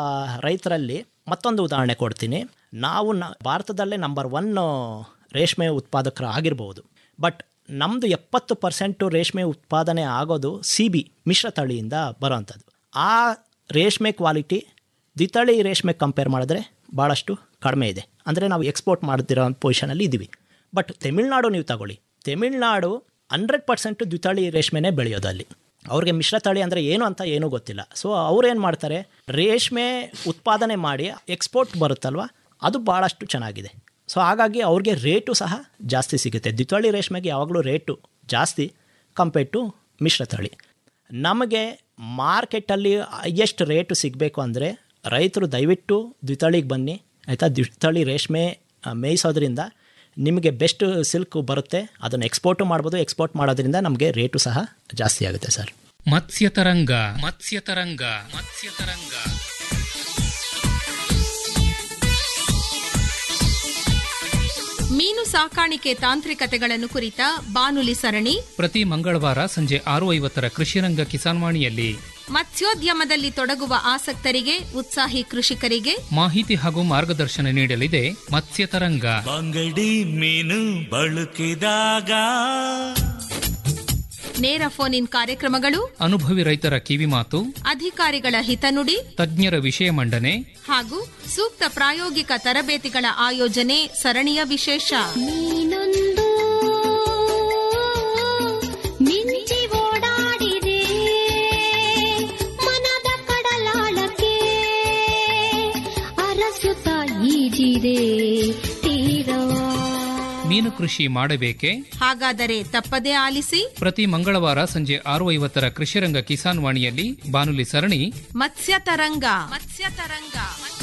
ರೈತರಲ್ಲಿ ಮತ್ತೊಂದು ಉದಾಹರಣೆ ಕೊಡ್ತೀನಿ ನಾವು ನ ಭಾರತದಲ್ಲೇ ನಂಬರ್ ಒನ್ ರೇಷ್ಮೆ ಉತ್ಪಾದಕರು ಆಗಿರ್ಬೋದು ಬಟ್ ನಮ್ಮದು ಎಪ್ಪತ್ತು ಪರ್ಸೆಂಟು ರೇಷ್ಮೆ ಉತ್ಪಾದನೆ ಆಗೋದು ಸಿ ಬಿ ಮಿಶ್ರ ತಳಿಯಿಂದ ಬರೋವಂಥದ್ದು ಆ ರೇಷ್ಮೆ ಕ್ವಾಲಿಟಿ ದ್ವಿತಳಿ ರೇಷ್ಮೆ ಕಂಪೇರ್ ಮಾಡಿದ್ರೆ ಭಾಳಷ್ಟು ಕಡಿಮೆ ಇದೆ ಅಂದರೆ ನಾವು ಎಕ್ಸ್ಪೋರ್ಟ್ ಮಾಡ್ತಿರೋ ಪೊಸಿಷನಲ್ಲಿ ಇದ್ದೀವಿ ಬಟ್ ತಮಿಳ್ನಾಡು ನೀವು ತಗೊಳ್ಳಿ ತಮಿಳ್ನಾಡು ಹಂಡ್ರೆಡ್ ಪರ್ಸೆಂಟ್ ದ್ವಿತಳಿ ರೇಷ್ಮೆನೇ ಬೆಳೆಯೋದು ಅಲ್ಲಿ ಅವ್ರಿಗೆ ಮಿಶ್ರತಳಿ ಅಂದರೆ ಏನು ಅಂತ ಏನೂ ಗೊತ್ತಿಲ್ಲ ಸೊ ಅವ್ರೇನು ಮಾಡ್ತಾರೆ ರೇಷ್ಮೆ ಉತ್ಪಾದನೆ ಮಾಡಿ ಎಕ್ಸ್ಪೋರ್ಟ್ ಬರುತ್ತಲ್ವ ಅದು ಭಾಳಷ್ಟು ಚೆನ್ನಾಗಿದೆ ಸೊ ಹಾಗಾಗಿ ಅವ್ರಿಗೆ ರೇಟು ಸಹ ಜಾಸ್ತಿ ಸಿಗುತ್ತೆ ದ್ವಿತಳಿ ರೇಷ್ಮೆಗೆ ಯಾವಾಗಲೂ ರೇಟು ಜಾಸ್ತಿ ಕಂಪೇರ್ ಟು ಮಿಶ್ರತಳಿ ನಮಗೆ ಮಾರ್ಕೆಟಲ್ಲಿ ಹೈಯೆಸ್ಟ್ ರೇಟು ಸಿಗಬೇಕು ಅಂದರೆ ರೈತರು ದಯವಿಟ್ಟು ದ್ವಿತಳಿಗೆ ಬನ್ನಿ ಆಯಿತಾ ದ್ವಿತಳಿ ರೇಷ್ಮೆ ಆ, ಮೇಯಿಸೋದ್ರಿಂದ ನಿಮಗೆ ಬೆಸ್ಟ್ ಸಿಲ್ಕ್ ಬರುತ್ತೆ ಅದನ್ನು ಎಕ್ಸ್ಪೋರ್ಟು ಮಾಡ್ಬೋದು ಎಕ್ಸ್ಪೋರ್ಟ್ ಮಾಡೋದ್ರಿಂದ ನಮಗೆ ರೇಟು ಸಹ ಜಾಸ್ತಿ ಆಗುತ್ತೆ ಸರ್ ಮತ್ಸ್ಯತರಂಗ ಮತ್ಸ್ಯತರಂಗ ಮತ್ಸ್ಯತರಂಗ ಮೀನು ಸಾಕಾಣಿಕೆ ತಾಂತ್ರಿಕತೆಗಳನ್ನು ಕುರಿತ ಬಾನುಲಿ ಸರಣಿ ಪ್ರತಿ ಮಂಗಳವಾರ ಸಂಜೆ ಆರು ಐವತ್ತರ ಕೃಷಿರಂಗ ಕಿಸಾನ್ವಾಣಿಯಲ್ಲಿ ಮತ್ಸ್ಯೋದ್ಯಮದಲ್ಲಿ ತೊಡಗುವ ಆಸಕ್ತರಿಗೆ ಉತ್ಸಾಹಿ ಕೃಷಿಕರಿಗೆ ಮಾಹಿತಿ ಹಾಗೂ ಮಾರ್ಗದರ್ಶನ ನೀಡಲಿದೆ ಮತ್ಸ್ಯತರಂಗ ಬಂಗಡಿ ಮೀನು ಬಳುಕಿದಾಗ ನೇರ ಫೋನ್ ಇನ್ ಕಾರ್ಯಕ್ರಮಗಳು ಅನುಭವಿ ರೈತರ ಕಿವಿಮಾತು ಅಧಿಕಾರಿಗಳ ಹಿತನುಡಿ ತಜ್ಞರ ವಿಷಯ ಮಂಡನೆ ಹಾಗೂ ಸೂಕ್ತ ಪ್ರಾಯೋಗಿಕ ತರಬೇತಿಗಳ ಆಯೋಜನೆ ಸರಣಿಯ ವಿಶೇಷ ನೀನೊಂದು ಮಿಂಚಿ ಓಡಾಡಿದೆ ಮನದ ಕಡಲಾಳಕ್ಕೆ ಅರಸುತ್ತ ಈಜಿದೆ ತೀರವಾ ಮೀನು ಕೃಷಿ ಮಾಡಬೇಕೆ ಹಾಗಾದರೆ ತಪ್ಪದೇ ಆಲಿಸಿ ಪ್ರತಿ ಮಂಗಳವಾರ ಸಂಜೆ ಆರು ಐವತ್ತರ ಕೃಷಿರಂಗ ಕಿಸಾನ್ ವಾಣಿಯಲ್ಲಿ ಬಾನುಲಿ ಸರಣಿ ಮತ್ಸ್ಯ ತರಂಗ ಮತ್ಸ್ಯ ತರಂಗ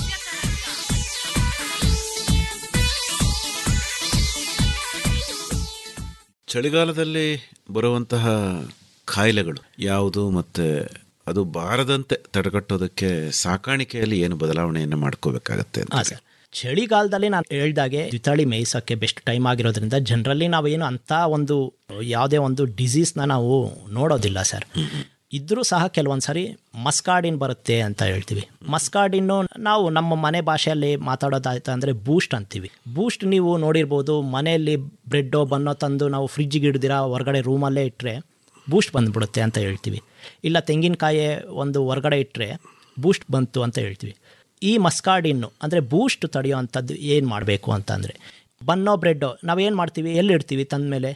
ಚಳಿಗಾಲದಲ್ಲಿ ಬರುವಂತಹ ಕಾಯಿಲೆಗಳು ಯಾವುದು ಮತ್ತೆ ಅದು ಬಾರದಂತೆ ತಡೆಗಟ್ಟೋದಕ್ಕೆ ಸಾಕಾಣಿಕೆಯಲ್ಲಿ ಏನು ಬದಲಾವಣೆಯನ್ನು ಮಾಡ್ಕೋಬೇಕಾಗತ್ತೆ ಅಂತ ಹಾಂ ಸರ್ ಚಳಿಗಾಲದಲ್ಲಿ ನಾನು ಹೇಳ್ದಾಗೆ ದ್ವಿತಳಿ ಮೇಯ್ಸೋಕ್ಕೆ ಬೆಸ್ಟ್ ಟೈಮ್ ಆಗಿರೋದ್ರಿಂದ ಜನರಲಿ ನಾವೇನು ಅಂಥ ಒಂದು ಯಾವುದೇ ಒಂದು ಡಿಸೀಸ್ನ ನಾವು ನೋಡೋದಿಲ್ಲ ಸರ್ ಇದ್ರೂ ಸಹ ಕೆಲವೊಂದು ಸರಿ ಮಸ್ಕಾಡಿನ್ ಬರುತ್ತೆ ಅಂತ ಹೇಳ್ತೀವಿ ಮಸ್ಕಾಡಿನ್ನು ನಾವು ನಮ್ಮ ಮನೆ ಭಾಷೆಯಲ್ಲಿ ಮಾತಾಡೋದಾಯ್ತು ಅಂದರೆ ಬೂಸ್ಟ್ ಅಂತೀವಿ ಬೂಸ್ಟ್ ನೀವು ನೋಡಿರ್ಬೋದು ಮನೆಯಲ್ಲಿ ಬ್ರೆಡ್ಡೋ ಬನ್ನೋ ತಂದು ನಾವು ಫ್ರಿಜ್ಜಿಗೆ ಹಿಡ್ದಿರ ಹೊರಗಡೆ ರೂಮಲ್ಲೇ ಇಟ್ಟರೆ ಬೂಸ್ಟ್ ಬಂದ್ಬಿಡುತ್ತೆ ಅಂತ ಹೇಳ್ತೀವಿ ಇಲ್ಲ ತೆಂಗಿನಕಾಯಿ ಒಂದು ಹೊರಗಡೆ ಇಟ್ಟರೆ ಬೂಸ್ಟ್ ಬಂತು ಅಂತ ಹೇಳ್ತೀವಿ ಈ ಮಸ್ಕಾಡಿನ್ನು ಅಂದರೆ ಬೂಸ್ಟ್ ತಡೆಯೋ ಅಂಥದ್ದು ಏನು ಮಾಡಬೇಕು ಅಂತಂದರೆ ಬನ್ನೋ ಬ್ರೆಡ್ಡು ನಾವೇನು ಮಾಡ್ತೀವಿ ಎಲ್ಲಿ ಇಡ್ತೀವಿ ತಂದ ಮೇಲೆ